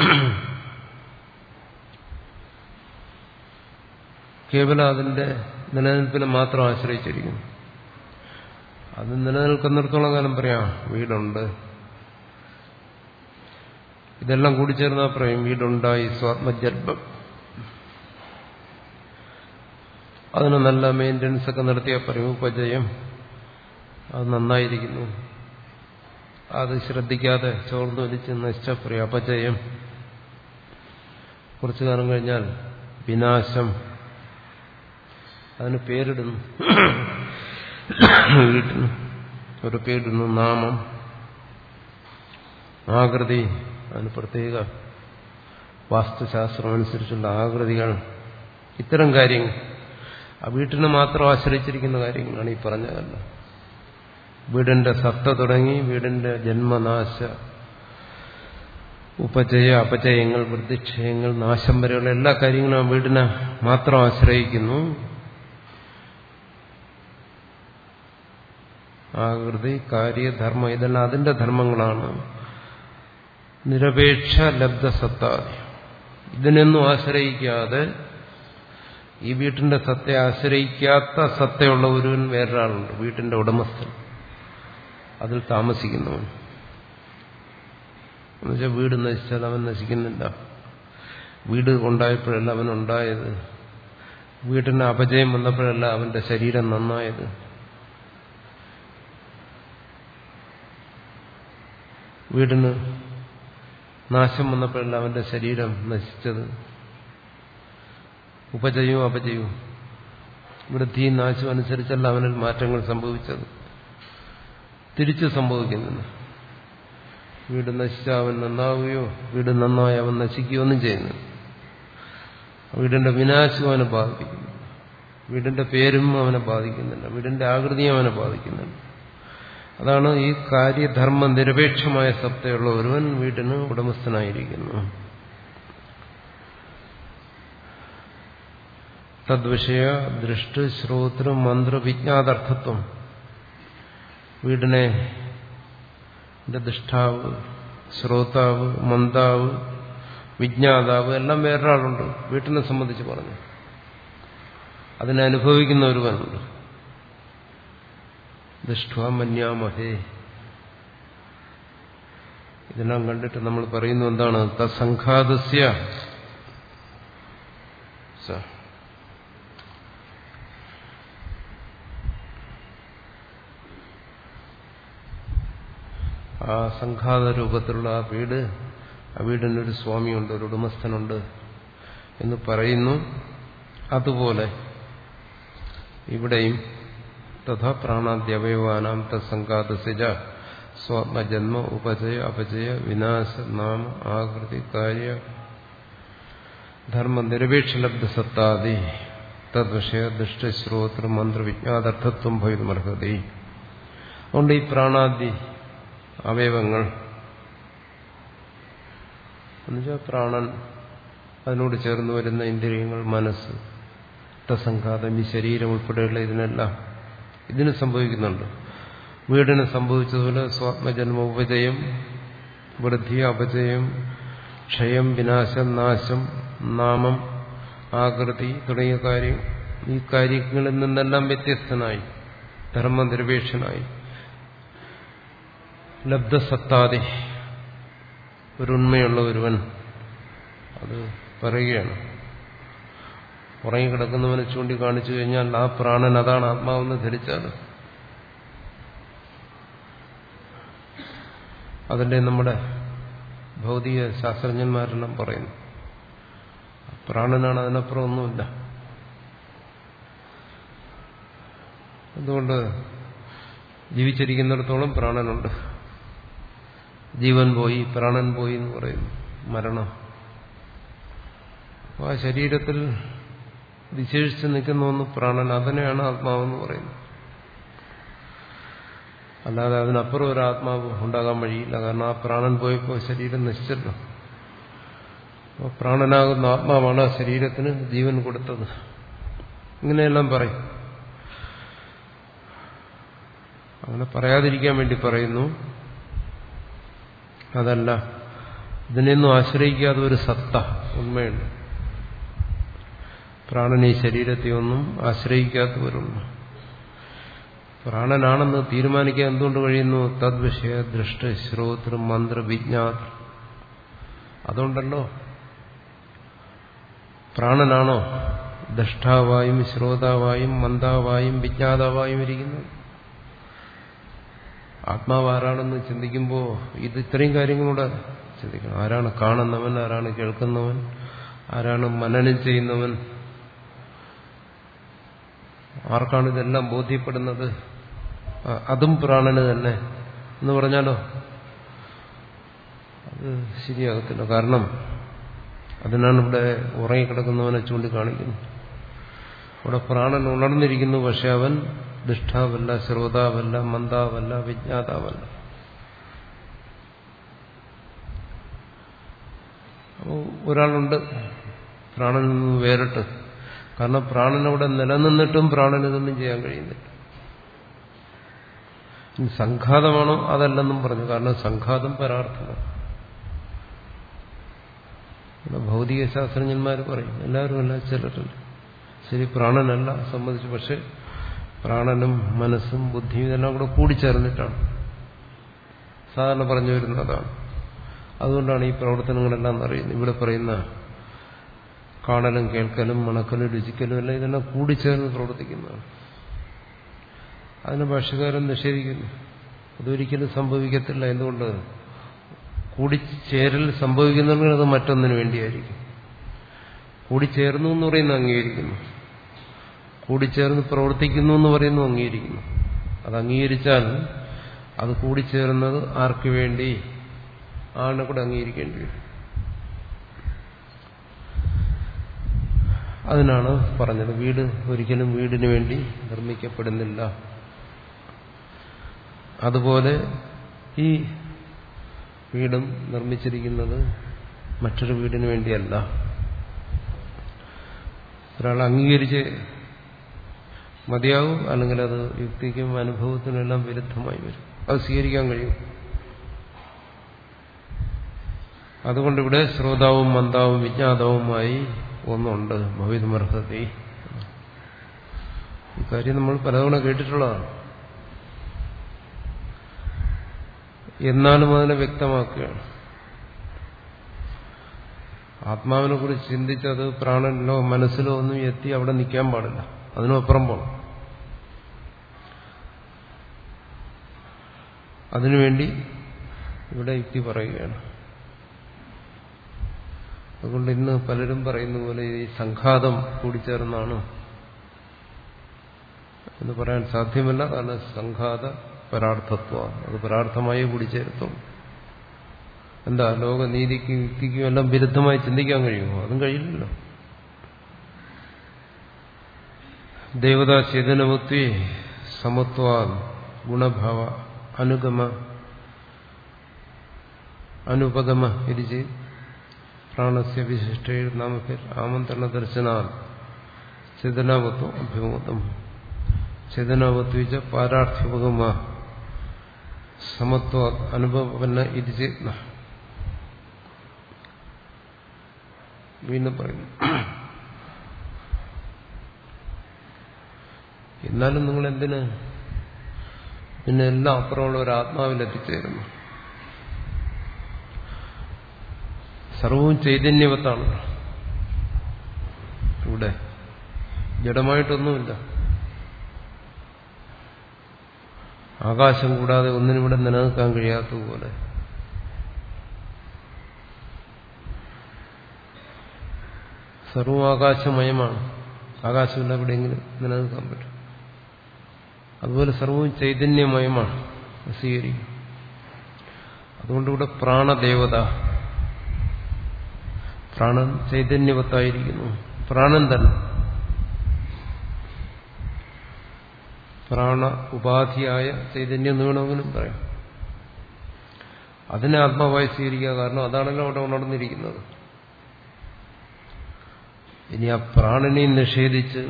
കേവലം അതിന്റെ നിലനിൽപ്പിനെ മാത്രം ആശ്രയിച്ചിരിക്കുന്നു അത് നിലനിൽക്കുന്നിടത്തോളം കാലം പറയാം വീടുണ്ട് ഇതെല്ലാം കൂടി ചേർന്നാൽ പറയും വീടുണ്ടായി സ്വാത്മജർഭം അതിന് നല്ല മെയിൻ്റനൻസ് ഒക്കെ നടത്തിയാൽ പറയും ഉപജയം അത് നന്നായിരിക്കുന്നു അത് ശ്രദ്ധിക്കാതെ ചോർന്നു വലിച്ച് നശിച്ച പറയും അപജയം കുറച്ചു കാലം കഴിഞ്ഞാൽ വിനാശം അതിന് പേരിടുന്നു വീട്ടിന് ഒരു പേരിടുന്നു നാമം ആകൃതി അതിന് പ്രത്യേക വാസ്തുശാസ്ത്രം അനുസരിച്ചുള്ള ആകൃതികൾ ഇത്തരം കാര്യങ്ങൾ ആ വീട്ടിനെ മാത്രം ആശ്രയിച്ചിരിക്കുന്ന കാര്യങ്ങളാണ് ഈ പറഞ്ഞതല്ല വീടിന്റെ സത്ത തുടങ്ങി വീടിന്റെ ജന്മനാശ ഉപജയ അപജയങ്ങൾ വൃദ്ധിക്ഷയങ്ങൾ നാശം വരെയുള്ള എല്ലാ കാര്യങ്ങളും ആ വീടിനെ മാത്രം ആശ്രയിക്കുന്നു ആകൃതി കാര്യധർമ്മം ഇതെല്ലാം അതിന്റെ ധർമ്മങ്ങളാണ് നിരപേക്ഷ ലബ്ധസത്താദി ഇതിനൊന്നും ആശ്രയിക്കാതെ ഈ വീട്ടിന്റെ സത്തയെ ആശ്രയിക്കാത്ത സത്തയുള്ള ഒരുവൻ വേറൊരാളുണ്ട് വീട്ടിന്റെ ഉടമസ്ഥൻ അതിൽ താമസിക്കുന്നവൻ എന്നുവെച്ചാൽ വീട് നശിച്ചാൽ അവൻ നശിക്കുന്നില്ല വീട് ഉണ്ടായപ്പോഴല്ല അവൻ ഉണ്ടായത് വീട്ടിന് അപജയം വന്നപ്പോഴല്ല അവന്റെ ശരീരം നന്നായത് വീടിന് നാശം വന്നപ്പോഴല്ല അവന്റെ ശരീരം നശിച്ചത് ഉപജയവും അപജയവും വൃദ്ധിയും നാശവും അനുസരിച്ചല്ല അവനിൽ മാറ്റങ്ങൾ സംഭവിച്ചത് തിരിച്ചു സംഭവിക്കുന്നില്ല വീട് നശിച്ചാൽ അവൻ നന്നാവുകയോ വീട് നന്നായി അവൻ നശിക്കുകയോ ഒന്നും ചെയ്യുന്നു വീടിന്റെ വിനാശവും അവനെ ബാധിക്കുന്നു വീടിന്റെ പേരും അവനെ ബാധിക്കുന്നില്ല വീടിന്റെ ആകൃതിയും അവനെ ബാധിക്കുന്നില്ല അതാണ് ഈ കാര്യധർമ്മ നിരപേക്ഷമായ സത്തയുള്ള ഒരുവൻ വീട്ടിന് ഉടമസ്ഥനായിരിക്കുന്നു തദ്വിഷയ ദൃഷ്ടി ശ്രോതൃ മന്ത്ര വിജ്ഞാതാർത്ഥത്വം വീടിനെ ദുഷ്ടാവ് ശ്രോതാവ് മന്ദാവ് വിജ്ഞാതാവ് എല്ലാം വേറൊരാളുണ്ട് വീട്ടിനെ സംബന്ധിച്ച് പറഞ്ഞു അതിനെ അനുഭവിക്കുന്ന ഒരുവനുണ്ട് ദുഷ്ട മന്യാമഹേ ഇതെല്ലാം കണ്ടിട്ട് നമ്മൾ പറയുന്നു എന്താണ് തസംഘാതസ്യ ആ സംഘാത രൂപത്തിലുള്ള ആ വീട് ആ വീടിനൊരു സ്വാമിയുണ്ട് ഒരു ഉടമസ്ഥനുണ്ട് എന്ന് പറയുന്നു അതുപോലെ ഇവിടെയും തഥാ പ്രാണാദ്യവയവാനാം തത്സംഘാതസിജ സ്വാത്മജന്മ ഉപജയ അപജയ വിനാശ നാമ ആകൃതി കാര്യ ധർമ്മ നിരപേക്ഷലബ്ധ സത്താദി തദ്വിഷയ ദുഷ്ടശ്രോതൃ മന്ത്രവിജ്ഞാതർത്ഥത്വം ഭവിതമർഹതി അതുകൊണ്ട് ഈ പ്രാണാദി അവയവങ്ങൾ എന്നുവെച്ചാൽ പ്രാണൻ അതിനോട് ചേർന്ന് വരുന്ന ഇന്ദ്രിയങ്ങൾ മനസ്സ് രക്തസംഘാതം ഈ ശരീരം ഉൾപ്പെടെയുള്ള ഇതിനെല്ലാം ഇതിന് സംഭവിക്കുന്നുണ്ട് വീടിന് സംഭവിച്ചതുപോലെ സ്വാത്മജന്മ ഉപജയം വൃദ്ധി അപചയം ക്ഷയം വിനാശം നാശം നാമം ആകൃതി തുടങ്ങിയ കാര്യം ഈ കാര്യങ്ങളിൽ നിന്നെല്ലാം വ്യത്യസ്തനായി ധർമ്മനിരപേക്ഷനായി ലബ്ധസത്താതെ ഒരു ഉണ്മയുള്ള ഒരുവൻ അത് പറയുകയാണ് ഉറങ്ങിക്കിടക്കുന്നവനെ ചൂണ്ടിക്കാണിച്ചു കഴിഞ്ഞാൽ ആ പ്രാണൻ അതാണ് ആത്മാവെന്ന് ധരിച്ചാൽ അതിന്റെ നമ്മുടെ ഭൗതിക ശാസ്ത്രജ്ഞന്മാരെല്ലാം പറയുന്നു പ്രാണനാണ് അതിനപ്പുറം ഒന്നുമില്ല അതുകൊണ്ട് ജീവിച്ചിരിക്കുന്നിടത്തോളം പ്രാണനുണ്ട് ജീവൻ പോയി പ്രാണൻ പോയി എന്ന് പറയുന്നു മരണം അപ്പോൾ ആ ശരീരത്തിൽ വിശേഷിച്ച് നിൽക്കുന്ന ഒന്ന് പ്രാണൻ അതിനെയാണ് ആത്മാവെന്ന് പറയുന്നത് അല്ലാതെ അതിനപ്പുറം ഒരു ആത്മാവ് ഉണ്ടാകാൻ വഴിയില്ല കാരണം ആ പ്രാണൻ പോയപ്പോൾ ശരീരം നശിച്ചല്ലോ അപ്പോൾ പ്രാണനാകുന്ന ആത്മാവാണ് ആ ശരീരത്തിന് ജീവൻ കൊടുത്തത് ഇങ്ങനെയെല്ലാം പറയും അങ്ങനെ പറയാതിരിക്കാൻ വേണ്ടി പറയുന്നു അതല്ല ഇതിനെയൊന്നും ആശ്രയിക്കാതെ ഒരു സത്ത ഉണ്മയുണ്ട് പ്രാണൻ ഈ ശരീരത്തെ ഒന്നും ആശ്രയിക്കാത്തവരുണ്ട് പ്രാണനാണെന്ന് തീരുമാനിക്കാൻ എന്തുകൊണ്ട് കഴിയുന്നു തദ്വിഷയ ദൃഷ്ട ശ്രോതൃ മന്ത്ര വിജ്ഞാത് അതുകൊണ്ടല്ലോ പ്രാണനാണോ ദഷ്ടാവായും ശ്രോതാവായും മന്ദാവായും വിജ്ഞാതാവായും ഇരിക്കുന്നത് ആത്മാവ് ആരാണെന്ന് ചിന്തിക്കുമ്പോൾ ഇത് ഇത്രയും കാര്യങ്ങളൂടെ ചിന്തിക്കണം ആരാണ് കാണുന്നവൻ ആരാണ് കേൾക്കുന്നവൻ ആരാണ് മനനം ചെയ്യുന്നവൻ ആർക്കാണ് ഇതെല്ലാം ബോധ്യപ്പെടുന്നത് അതും പ്രാണന് തന്നെ എന്ന് പറഞ്ഞാലോ അത് ശരിയാകത്തില്ല കാരണം അതിനാണ് ഇവിടെ ഉറങ്ങിക്കിടക്കുന്നവനെ ചൂണ്ടിക്കാണിക്കുന്നത് അവിടെ പ്രാണൻ ഉണർന്നിരിക്കുന്നു പക്ഷെ അവൻ ദുഷ്ടാവല്ല ശ്രോതാവല്ല മന്ദാവല്ല വിജ്ഞാതാവല്ല അപ്പോൾ ഒരാളുണ്ട് പ്രാണനിൽ നിന്ന് വേറിട്ട് കാരണം പ്രാണനവിടെ നിലനിന്നിട്ടും പ്രാണന് ഇതൊന്നും ചെയ്യാൻ കഴിയുന്നില്ല സംഘാതമാണോ അതല്ലെന്നും പറഞ്ഞു കാരണം സംഘാതം പരാർത്ഥമാണ് ഭൗതിക ശാസ്ത്രജ്ഞന്മാർ പറയും എല്ലാവരും അല്ല ചിലരുണ്ട് ശരി പ്രാണനല്ല സമ്മതിച്ചു പക്ഷെ പ്രാണനും മനസ്സും ബുദ്ധിയും ഇതെല്ലാം കൂടെ കൂടിച്ചേർന്നിട്ടാണ് സാധാരണ പറഞ്ഞു വരുന്നതാണ് അതുകൊണ്ടാണ് ഈ പ്രവർത്തനങ്ങളെല്ലാം അറിയുന്നത് ഇവിടെ പറയുന്ന കാണലും കേൾക്കലും മണക്കലും രുചിക്കലും എല്ലാം ഇതെല്ലാം കൂടിച്ചേർന്ന് പ്രവർത്തിക്കുന്നതാണ് അതിന് ഭാഷകാരൻ നിഷേധിക്കുന്നു അതൊരിക്കലും സംഭവിക്കത്തില്ല എന്തുകൊണ്ട് കൂടിച്ചേരൽ സംഭവിക്കുന്നുണ്ടെങ്കിൽ അത് മറ്റൊന്നിനു വേണ്ടിയായിരിക്കും കൂടിച്ചേർന്നു എന്ന് പറയുന്നത് അംഗീകരിക്കുന്നു കൂടിച്ചേർന്ന് പ്രവർത്തിക്കുന്നു എന്ന് പറയുന്നു അംഗീകരിക്കുന്നു അത് അംഗീകരിച്ചാൽ അത് കൂടിച്ചേർന്നത് ആർക്ക് വേണ്ടി ആണ് കൂടെ അംഗീകരിക്കേണ്ടി വരും അതിനാണ് പറഞ്ഞത് വീട് ഒരിക്കലും വീടിന് വേണ്ടി നിർമ്മിക്കപ്പെടുന്നില്ല അതുപോലെ ഈ വീടും നിർമ്മിച്ചിരിക്കുന്നത് മറ്റൊരു വീടിന് വേണ്ടിയല്ല ഒരാൾ അംഗീകരിച്ച് മതിയാവും അല്ലെങ്കിൽ അത് യുക്തിക്കും അനുഭവത്തിനും എല്ലാം വിരുദ്ധമായി വരും അത് സ്വീകരിക്കാൻ കഴിയും അതുകൊണ്ട് ഇവിടെ ശ്രോതാവും മന്ദാവും വിജ്ഞാതാവുമായി ഒന്നുണ്ട് ഭവിതമർഹതി ഈ കാര്യം നമ്മൾ പലതവണ കേട്ടിട്ടുള്ളതാണ് എന്നാലും അതിനെ വ്യക്തമാക്കുകയാണ് ആത്മാവിനെ കുറിച്ച് ചിന്തിച്ചത് പ്രാണനിലോ മനസ്സിലോ ഒന്നും എത്തി അവിടെ നിൽക്കാൻ പാടില്ല അതിനപ്പുറം പോകണം അതിനുവേണ്ടി ഇവിടെ യുക്തി പറയുകയാണ് അതുകൊണ്ട് ഇന്ന് പലരും പറയുന്ന പോലെ ഈ സംഘാതം കൂടിച്ചേർന്നാണ് എന്ന് പറയാൻ സാധ്യമല്ല കാരണം സംഘാത പരാർത്ഥത്വ അത് പരാർത്ഥമായി കൂടിച്ചേരത്തുള്ളൂ എന്താ ലോകനീതിക്കും യുക്തിക്കും എല്ലാം വിരുദ്ധമായി ചിന്തിക്കാൻ കഴിയുമോ അതും കഴിയില്ലല്ലോ ദേവതാ ചേതനമത്വേ സമത്വ ഗുണഭാവ അനുഗമ അനുപഗമ ഇത് ചെയ്ത് പ്രാണസ്യ വിശിഷ്ടയിൽ നാമത്തിൽ ആമന്ത്രണ ദർശനാൽ ചേതനാവത്വം അഭിമുഖം ചേതനാവത്വിച്ച പാരാർത്ഥ്യപകമ സമത്വ അനുഭവന ഇത് ചേത്ന വീണ്ടും പറയുന്നു എന്നാലും നിങ്ങൾ എന്തിന് പിന്നെ എല്ലാം അപ്പുറമുള്ള ഒരു ആത്മാവിൽ എത്തിച്ചേരുന്നു സർവവും ചൈതന്യവത്താണ് ഇവിടെ ജഡമായിട്ടൊന്നുമില്ല ആകാശം കൂടാതെ ഒന്നിനിവിടെ നിലനിൽക്കാൻ കഴിയാത്തതുപോലെ സർവം ആകാശമയമാണ് ആകാശമില്ല എവിടെയെങ്കിലും നിലനിൽക്കാൻ പറ്റും അതുപോലെ സർവവും ചൈതന്യമയമാണ് സ്വീകരിക്കും അതുകൊണ്ടിവിടെ പ്രാണദേവത പ്രാണൻ ചൈതന്യവത്തായിരിക്കുന്നു പ്രാണൻ തന്നെ പ്രാണ ഉപാധിയായ ചൈതന്യം എന്ന് വേണമെങ്കിലും പറയാം അതിനെ ആത്മാവായി സ്വീകരിക്കുക കാരണം അതാണല്ലോ അവിടെ ഉണർന്നിരിക്കുന്നത് ഇനി ആ പ്രാണനെ നിഷേധിച്ച്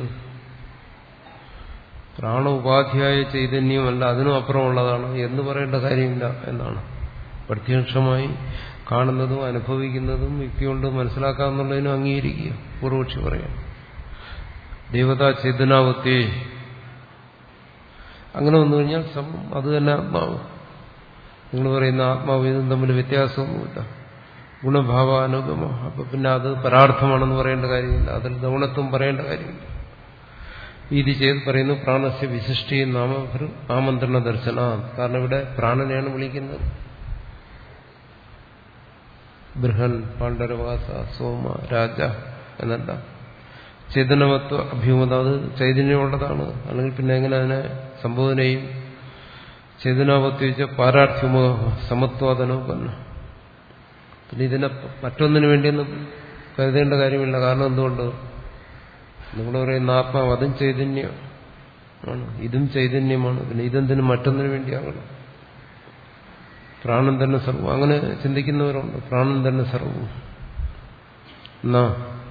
പ്രാണ ഉപാധിയായ ചൈതന്യമല്ല അതിനും അപ്പുറമുള്ളതാണ് എന്ന് പറയേണ്ട കാര്യമില്ല എന്നാണ് പ്രത്യക്ഷമായി കാണുന്നതും അനുഭവിക്കുന്നതും യുക്തി കൊണ്ട് മനസ്സിലാക്കാമെന്നുള്ളതിനും അംഗീകരിക്കുക പൂർവക്ഷി പറയാം ദേവതാ ചേതനാവത്തെ അങ്ങനെ വന്നു കഴിഞ്ഞാൽ അത് തന്നെ ആത്മാവ് നിങ്ങൾ പറയുന്ന ആത്മാവ് ഇതും തമ്മിൽ വ്യത്യാസമൊന്നുമില്ല ഗുണഭാവാനുഗമ അപ്പൊ പിന്നെ അത് പരാർത്ഥമാണെന്ന് പറയേണ്ട കാര്യമില്ല അതിൽ ഗൗണത്വം പറയേണ്ട കാര്യമില്ല ഇത് ചെയ്ത് പറയുന്നു പ്രാണസ്യ വിശിഷ്ടി നാമ ആമന്ത്രണ ദർശന കാരണം ഇവിടെ പ്രാണനെയാണ് വിളിക്കുന്നത് ബൃഹൻ പാണ്ഡരവാസ സോമ രാജ എന്നല്ല ചേതനവത്വ അഭ്യൂമത അത് ചൈതന്യമുള്ളതാണ് അല്ലെങ്കിൽ പിന്നെ എങ്ങനെ അതിനെ സംബോധനയും ചേതനാവത്വച്ച പാരാർത്ഥ്യമ സമത്വാദനോപന്ന പിന്നെ ഇതിനെ മറ്റൊന്നിനു വേണ്ടിയൊന്നും കരുതേണ്ട കാര്യമില്ല കാരണം എന്തുകൊണ്ട് നിങ്ങൾ പറയുന്ന ആത്മാവ് അതും ചൈതന്യമാണ് ഇതും ചൈതന്യമാണ് പിന്നെ ഇതെന്തിനും മറ്റൊന്നിനു വേണ്ടിയാകണം പ്രാണൻ തന്നെ സർവം അങ്ങനെ ചിന്തിക്കുന്നവരുണ്ട് പ്രാണൻ തന്നെ സർവവും എന്നാ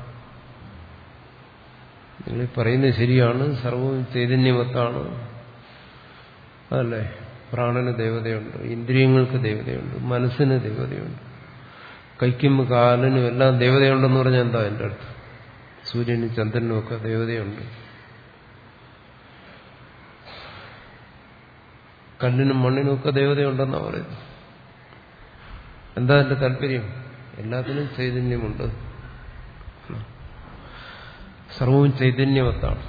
നിങ്ങൾ പറയുന്നത് ശരിയാണ് സർവവും ചൈതന്യമത്താണ് അതല്ലേ പ്രാണന് ദേവതയുണ്ട് ഇന്ദ്രിയങ്ങൾക്ക് ദേവതയുണ്ട് മനസ്സിന് ദേവതയുണ്ട് കൈക്കും കാലിനും എല്ലാം ദേവതയുണ്ടെന്ന് പറഞ്ഞാൽ എന്താ എൻ്റെ അടുത്ത് സൂര്യനും ചന്ദ്രനും ഒക്കെ ദേവതയുണ്ട് കല്ലിനും മണ്ണിനും ഒക്കെ ദേവതയുണ്ടെന്നാണ് പറയുന്നത് എന്താ എന്റെ താല്പര്യം എല്ലാത്തിനും ചൈതന്യമുണ്ട് സർവവും ചൈതന്യവത്താണ്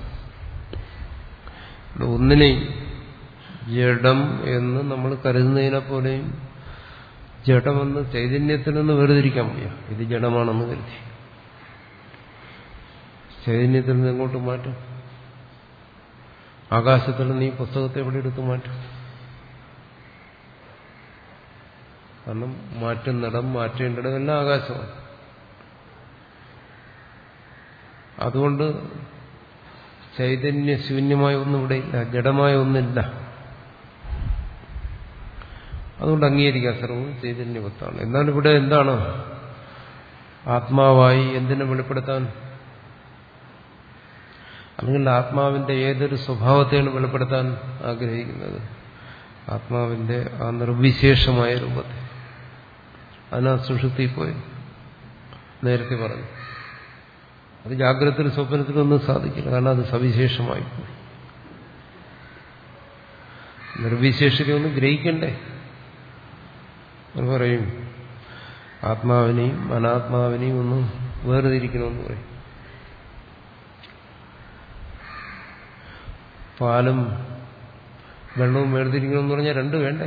ഒന്നിനെയും ജഡം എന്ന് നമ്മൾ കരുതുന്നതിനെ പോലെയും ജഡമെന്ന് ചൈതന്യത്തിൽ നിന്ന് വേർതിരിക്കാൻ വയ്യ ഇത് ജഡമാണെന്ന് കരുതി ചൈതന്യത്തിൽ നിന്ന് എങ്ങോട്ട് മാറ്റും ആകാശത്തിൽ നിന്ന് ഈ പുസ്തകത്തെ എവിടെ എടുത്ത് മാറ്റും കാരണം മാറ്റുന്നിടം മാറ്റേണ്ടിടം എല്ലാം ആകാശമാണ് അതുകൊണ്ട് ചൈതന്യശൂന്യമായ ഒന്നും ഇവിടെ ഇല്ല ജഡമായ ഒന്നില്ല അതുകൊണ്ട് അംഗീകരിക്കാം സർവവും ചൈതന്യവത്താണ് എന്നാൽ ഇവിടെ എന്താണ് ആത്മാവായി എന്തിനെ വെളിപ്പെടുത്താൻ അല്ലെങ്കിൽ ആത്മാവിന്റെ ഏതൊരു സ്വഭാവത്തെയാണ് വെളിപ്പെടുത്താൻ ആഗ്രഹിക്കുന്നത് ആത്മാവിന്റെ ആ നിർവിശേഷമായ രൂപത്തെ അതിനാ സുഷുപ്തി പോയി നേരത്തെ പറഞ്ഞു അത് ജാഗ്രതത്തിൽ സ്വപ്നത്തിലൊന്നും സാധിക്കില്ല കാരണം അത് സവിശേഷമായി പോയി നിർവിശേഷതയൊന്ന് ഗ്രഹിക്കണ്ടേ അത് പറയും ആത്മാവിനെയും അനാത്മാവിനെയും ഒന്ന് വേർതിരിക്കണമെന്ന് പറയും പാലും വെള്ളവും വേർതിരിക്കണമെന്ന് പറഞ്ഞാൽ രണ്ട് വേണ്ടേ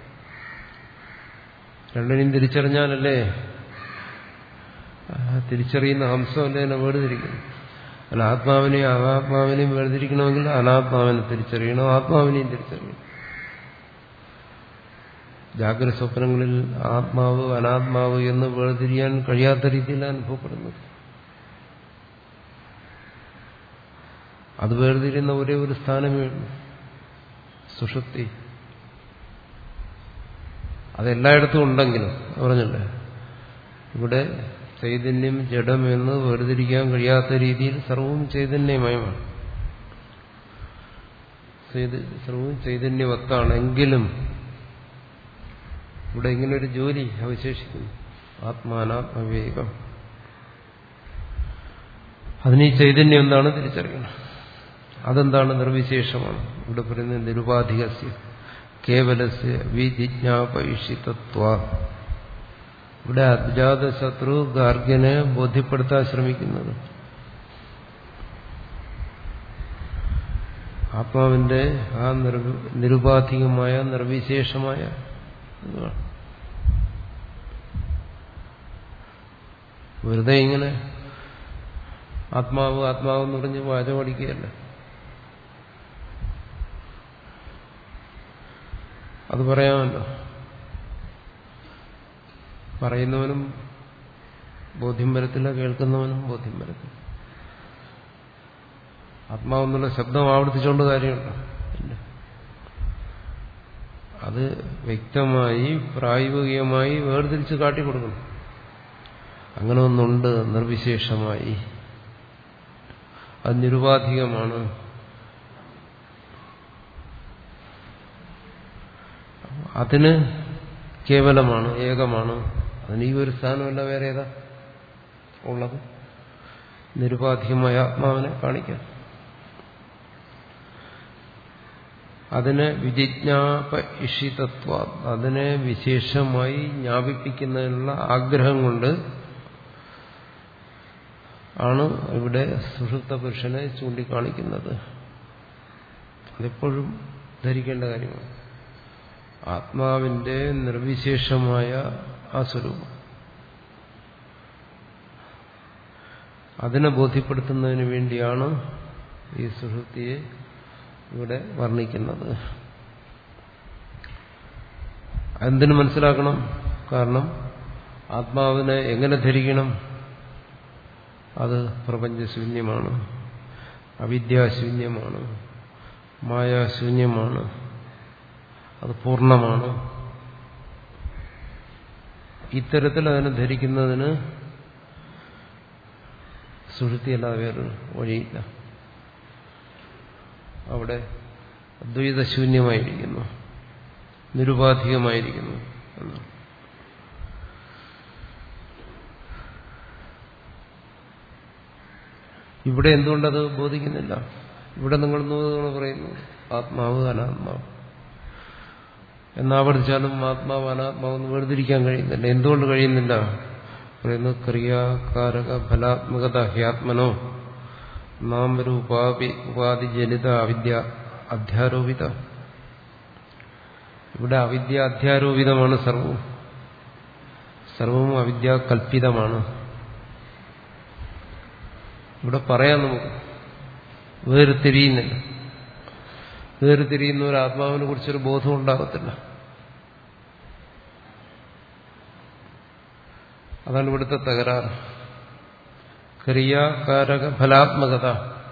രണ്ടിനെയും തിരിച്ചറിഞ്ഞാലല്ലേ തിരിച്ചറിയുന്ന ഹംസമല്ലേ എന്നെ വേർതിരിക്കുന്നു അല്ല ആത്മാവിനെയും അനാത്മാവിനെയും വേർതിരിക്കണമെങ്കിൽ അനാത്മാവിനെ തിരിച്ചറിയണം ആത്മാവിനെയും തിരിച്ചറിയണം ജാഗ്രത സ്വപ്നങ്ങളിൽ ആത്മാവ് അനാത്മാവ് എന്ന് വേർതിരിയാൻ കഴിയാത്ത രീതിയിൽ അനുഭവപ്പെടുന്നത് അത് വേർതിരിയുന്ന ഒരേ ഒരു സ്ഥാനമേ ഉള്ളൂ സുഷുപ്തി അതെല്ലായിടത്തും ഉണ്ടെങ്കിലും പറഞ്ഞല്ലേ ഇവിടെ ചൈതന്യം ജഡം എന്ന് വേർതിരിക്കാൻ കഴിയാത്ത രീതിയിൽ സർവവും ചൈതന്യമയമാണ് സർവവും ചൈതന്യവത്താണെങ്കിലും ഇവിടെ ഇങ്ങനൊരു ജോലി അവശേഷിക്കുന്നു ആത്മാനാത്മവിവേകം അതിന് ഈ ചൈതന്യം എന്താണ് തിരിച്ചറിയണം അതെന്താണ് നിർവിശേഷമാണ് ഇവിടെ പറയുന്നത് നിരുപാധികസ്യ കേവലസ്യ വിജിജ്ഞാപയിഷിതത്വ ഇവിടെ അജ്ഞാതശത്രു ഗാർഗ്യനെ ബോധ്യപ്പെടുത്താൻ ശ്രമിക്കുന്നത് ആത്മാവിന്റെ ആ നിരുപാധികമായ നിർവിശേഷമായ ഇതാണ് വെറുതെ ഇങ്ങനെ ആത്മാവ് ആത്മാവ് എന്ന് പറഞ്ഞ് വാചമടിക്കുകയല്ല അത് പറയാമല്ലോ പറയുന്നവനും ബോധ്യം വരത്തില്ല കേൾക്കുന്നവനും ബോധ്യം വരത്തില്ല ആത്മാവെന്നുള്ള ശബ്ദം ആവർത്തിച്ചുകൊണ്ട് കാര്യമുണ്ടോ ഇല്ല അത് വ്യക്തമായി പ്രായോഗികമായി വേർതിരിച്ച് കാട്ടിക്കൊടുക്കണം അങ്ങനെ ഒന്നുണ്ട് നിർവിശേഷമായി അത് നിരുപാധികമാണ് അതിന് കേവലമാണ് ഏകമാണ് അതിന് ഈ ഒരു സ്ഥാനമല്ല വേറെ ഏതാ ഉള്ളത് നിരുപാധികമായ ആത്മാവിനെ കാണിക്കാം അതിനെ വിജിജ്ഞാപ ഇഷിതത്വ അതിനെ വിശേഷമായി ജ്ഞാപിപ്പിക്കുന്നതിനുള്ള ആഗ്രഹം കൊണ്ട് ആണ് ഇവിടെ സുഷുപ്ത പുരുഷനെ ചൂണ്ടിക്കാണിക്കുന്നത് അതെപ്പോഴും ധരിക്കേണ്ട കാര്യമാണ് ആത്മാവിന്റെ നിർവിശേഷമായ ആ സ്വരൂപം അതിനെ ബോധ്യപ്പെടുത്തുന്നതിന് വേണ്ടിയാണ് ഈ സുഷുപ്തിയെ ഇവിടെ വർണ്ണിക്കുന്നത് എന്തിനു മനസ്സിലാക്കണം കാരണം ആത്മാവിനെ എങ്ങനെ ധരിക്കണം അത് പ്രപഞ്ചശൂന്യമാണ് അവിദ്യാശൂന്യമാണ് മായാശൂന്യമാണ് അത് പൂർണ്ണമാണ് ഇത്തരത്തിൽ അതിനെ ധരിക്കുന്നതിന് സുഷുതിയല്ലാതെ വേറൊരു വഴിയില്ല അവിടെ അദ്വൈതശൂന്യമായിരിക്കുന്നു നിരുപാധികമായിരിക്കുന്നു എന്നാണ് ഇവിടെ എന്തുകൊണ്ടത് ബോധിക്കുന്നില്ല ഇവിടെ നിങ്ങൾ നൂതന പറയുന്നു ആത്മാവ് അനാത്മാവ് എന്നാവർത്തിച്ചാലും ആത്മാവ് അനാത്മാവെന്ന് വേർതിരിക്കാൻ കഴിയുന്നില്ല എന്തുകൊണ്ട് കഴിയുന്നില്ല പറയുന്നു ക്രിയാകാരക ഫലാത്മകത ഹ്യാത്മനോ നാമരൂപാപി ഉപാധി ജനിത അവിദ്യ അധ്യാരോപിത ഇവിടെ അവിദ്യ അധ്യാരോപിതമാണ് സർവവും സർവവും അവിദ്യാകൽപിതമാണ് ഇവിടെ പറയാം നമുക്ക് വേർതിരിയുന്നില്ല വേർതിരിയുന്ന ഒരു ആത്മാവിനെ കുറിച്ചൊരു ബോധം ഉണ്ടാകത്തില്ല അതാണ് ഇവിടുത്തെ തകരാറ് ക്രിയാകാരക ഫലാത്മകത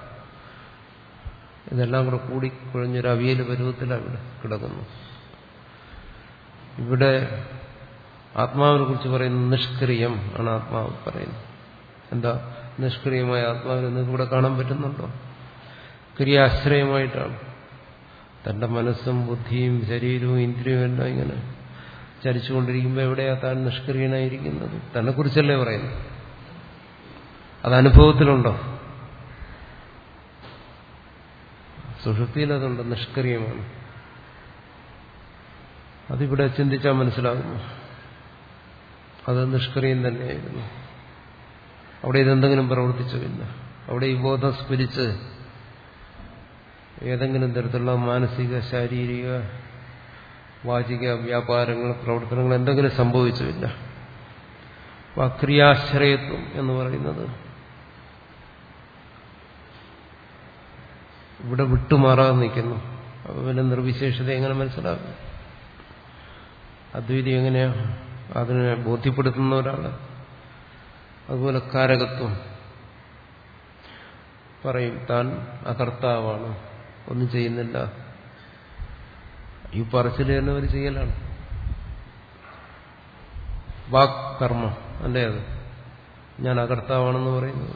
ഇതെല്ലാം കൂടെ കൂടി കുഴഞ്ഞൊരു അവിയൽ പരുവത്തിലാണ് ഇവിടെ കിടക്കുന്നു ഇവിടെ ആത്മാവിനെ കുറിച്ച് പറയുന്നത് നിഷ്ക്രിയം ആണ് ആത്മാവ് പറയുന്നത് എന്താ നിഷ്ക്രിയമായ ആത്മാവിനെ നിങ്ങൾക്ക് ഇവിടെ കാണാൻ പറ്റുന്നുണ്ടോ ക്രിയാശ്രയമായിട്ടാണ് തന്റെ മനസ്സും ബുദ്ധിയും ശരീരവും ഇന്ദ്രിയവും എല്ലാം ഇങ്ങനെ ചലിച്ചുകൊണ്ടിരിക്കുമ്പോൾ എവിടെയാ താൻ നിഷ്ക്രിയനായിരിക്കുന്നത് തന്നെ കുറിച്ചല്ലേ പറയുന്നത് അത് അനുഭവത്തിലുണ്ടോ സുഷുപ്തിയിൽ അതുണ്ട് നിഷ്ക്രിയമാണ് അതിവിടെ ചിന്തിച്ചാൽ മനസ്സിലാകുന്നു അത് നിഷ്ക്രിയം തന്നെയായിരുന്നു അവിടെ ഇതെന്തെങ്കിലും പ്രവർത്തിച്ചുമില്ല അവിടെ ഈ ബോധം സ്ഫുരിച്ച് ഏതെങ്കിലും തരത്തിലുള്ള മാനസിക ശാരീരിക വാചിക വ്യാപാരങ്ങൾ പ്രവർത്തനങ്ങൾ എന്തെങ്കിലും സംഭവിച്ചുമില്ല ക്രിയാശ്രയത്വം എന്ന് പറയുന്നത് ഇവിടെ വിട്ടുമാറാതെ നിൽക്കുന്നു അപ്പൊ പിന്നെ നിർവിശേഷത എങ്ങനെ മനസ്സിലാക്കും അദ്വൈതി എങ്ങനെയാ അതിനെ ബോധ്യപ്പെടുത്തുന്ന ഒരാള് അതുപോലെ കാരകത്വം പറയും താൻ അകർത്താവാണ് ഒന്നും ചെയ്യുന്നില്ല ഈ പറച്ചിൽ തന്നെ അവർ ചെയ്യലാണ് വാക് കർമ്മം അല്ലേ അത് ഞാൻ അകർത്താവാണെന്ന് പറയുന്നത്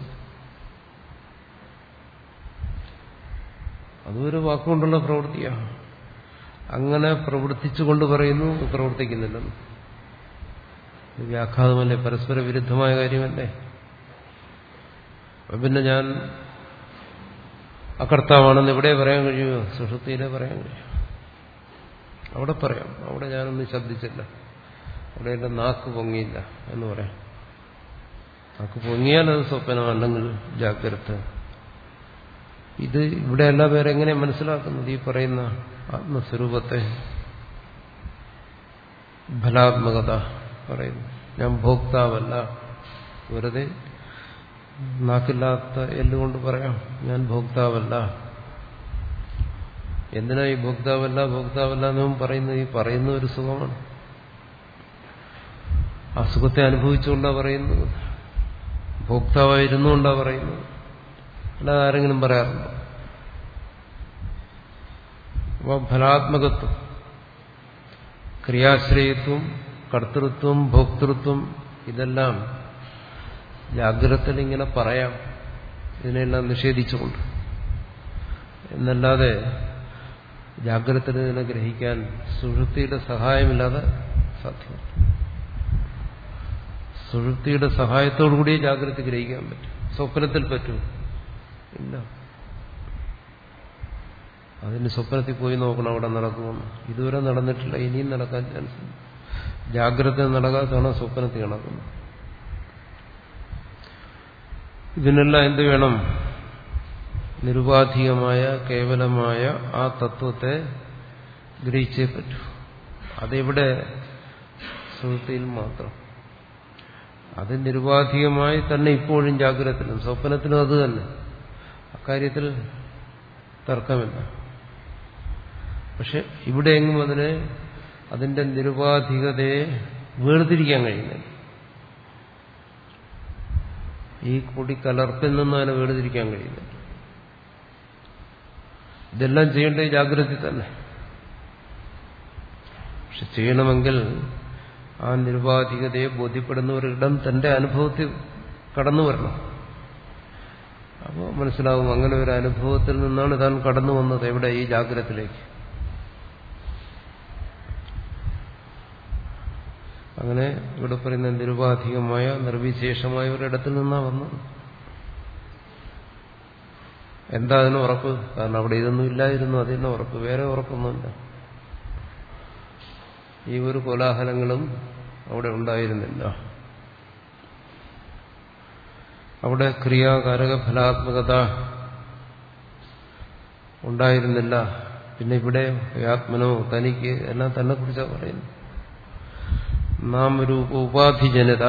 അതൊരു വാക്കുകൊണ്ടുള്ള പ്രവൃത്തിയാണ് അങ്ങനെ പ്രവർത്തിച്ചുകൊണ്ട് പറയുന്നു പ്രവർത്തിക്കുന്നില്ലെന്ന് വ്യാഘാതമല്ലേ പരസ്പര വിരുദ്ധമായ കാര്യമല്ലേ അപ്പം പിന്നെ ഞാൻ അകർത്താവാണെന്ന് എവിടെ പറയാൻ കഴിയുമോ സുഷുപ്തിയിലെ പറയാൻ കഴിയും അവിടെ പറയാം അവിടെ ഞാനൊന്നും ശബ്ദിച്ചില്ല അവിടെ എൻ്റെ നാക്ക് പൊങ്ങിയില്ല എന്ന് പറയാം നാക്ക് പൊങ്ങിയാൽ അത് സ്വപ്നം അല്ലെങ്കിൽ ജാഗ്രത ഇത് ഇവിടെ എല്ലാ പേരെ എങ്ങനെ മനസ്സിലാക്കുന്നത് ഈ പറയുന്ന ആത്മസ്വരൂപത്തെ ഫലാത്മകത പറയുന്നു ഞാൻ ഭോക്താവല്ല വെറുതെ നാക്കില്ലാത്ത എല്ലുകൊണ്ട് പറയാം ഞാൻ ഭോക്താവല്ല എന്തിനാ ഈ ഭോക്താവല്ല ഭോക്താവല്ല എന്നും പറയുന്നത് ഈ പറയുന്ന ഒരു സുഖമാണ് ആ സുഖത്തെ അനുഭവിച്ചുകൊണ്ടാണ് പറയുന്നത് ഭോക്താവായിരുന്നുകൊണ്ടാ പറയുന്നത് അല്ലാതെ ആരെങ്കിലും പറയാറുണ്ടോ അപ്പോൾ ഫലാത്മകത്വം ക്രിയാശ്രയത്വം കർത്തൃത്വം ഭോക്തൃത്വം ഇതെല്ലാം ജാഗ്രതയിൽ ഇങ്ങനെ പറയാം ഇതിനെല്ലാം നിഷേധിച്ചുകൊണ്ട് എന്നല്ലാതെ ജാഗ്രതയിൽ ഇതിനെ ഗ്രഹിക്കാൻ സുഷുപ്തിയുടെ സഹായമില്ലാതെ സാധ്യമല്ല സുഷുപ്തിയുടെ സഹായത്തോടുകൂടി ജാഗ്രത ഗ്രഹിക്കാൻ പറ്റും സ്വപ്നത്തിൽ പറ്റും ഇല്ല അതിന് സ്വപ്നത്തിൽ പോയി നോക്കണം അവിടെ നടക്കുമെന്ന് ഇതുവരെ നടന്നിട്ടില്ല ഇനിയും നടക്കാൻ ചാൻസ് ഉണ്ട് ജാഗ്രത നടക്കാത്തതാണ് സ്വപ്നത്തിൽ നടക്കുന്നത് ഇതിനെല്ലാം എന്ത് വേണം നിരുപാധികമായ കേവലമായ ആ തത്വത്തെ ഗ്രഹിച്ചേ പറ്റൂ അതെവിടെ സുഹൃത്തിയിൽ മാത്രം അത് നിരുപാധികമായി തന്നെ ഇപ്പോഴും ജാഗ്രതത്തിലും സ്വപ്നത്തിലും അത് തന്നെ അക്കാര്യത്തിൽ തർക്കമില്ല പക്ഷെ ഇവിടെ എങ്ങും അതിനെ അതിന്റെ നിരുപാധികതയെ വേർതിരിക്കാൻ കഴിയുന്നില്ല ഈ കൂടിക്കലർപ്പിൽ നിന്ന് അതിനെ വേർതിരിക്കാൻ കഴിയുന്നില്ല ഇതെല്ലാം ചെയ്യേണ്ടത് ജാഗ്രത തന്നെ പക്ഷെ ചെയ്യണമെങ്കിൽ ആ നിരുപാധികതയെ ബോധ്യപ്പെടുന്ന ഒരിടം തന്റെ അനുഭവത്തിൽ കടന്നു വരണം അപ്പോൾ മനസ്സിലാവും അങ്ങനെ ഒരു അനുഭവത്തിൽ നിന്നാണ് താൻ കടന്നു വന്നത് എവിടെ ഈ ജാഗ്രതത്തിലേക്ക് അങ്ങനെ ഇവിടെ പറയുന്ന നിരുപാധികമായ നിർവിശേഷമായ ഒരിടത്തിൽ നിന്നാണ് വന്നത് എന്താ അതിന് ഉറപ്പ് കാരണം അവിടെ ഇതൊന്നും ഇല്ലായിരുന്നു അതിന് ഉറപ്പ് വേറെ ഉറപ്പൊന്നുമില്ല ഈ ഒരു കോലാഹലങ്ങളും അവിടെ ഉണ്ടായിരുന്നില്ല അവിടെ ക്രിയാകാരക ഫലാത്മകത ഉണ്ടായിരുന്നില്ല പിന്നെ ഇവിടെ ആത്മനോ തനിക്ക് എല്ലാം തന്നെ കുറിച്ചാണ് പറയുന്നത് നാമരൂപ ഉപാധിജനത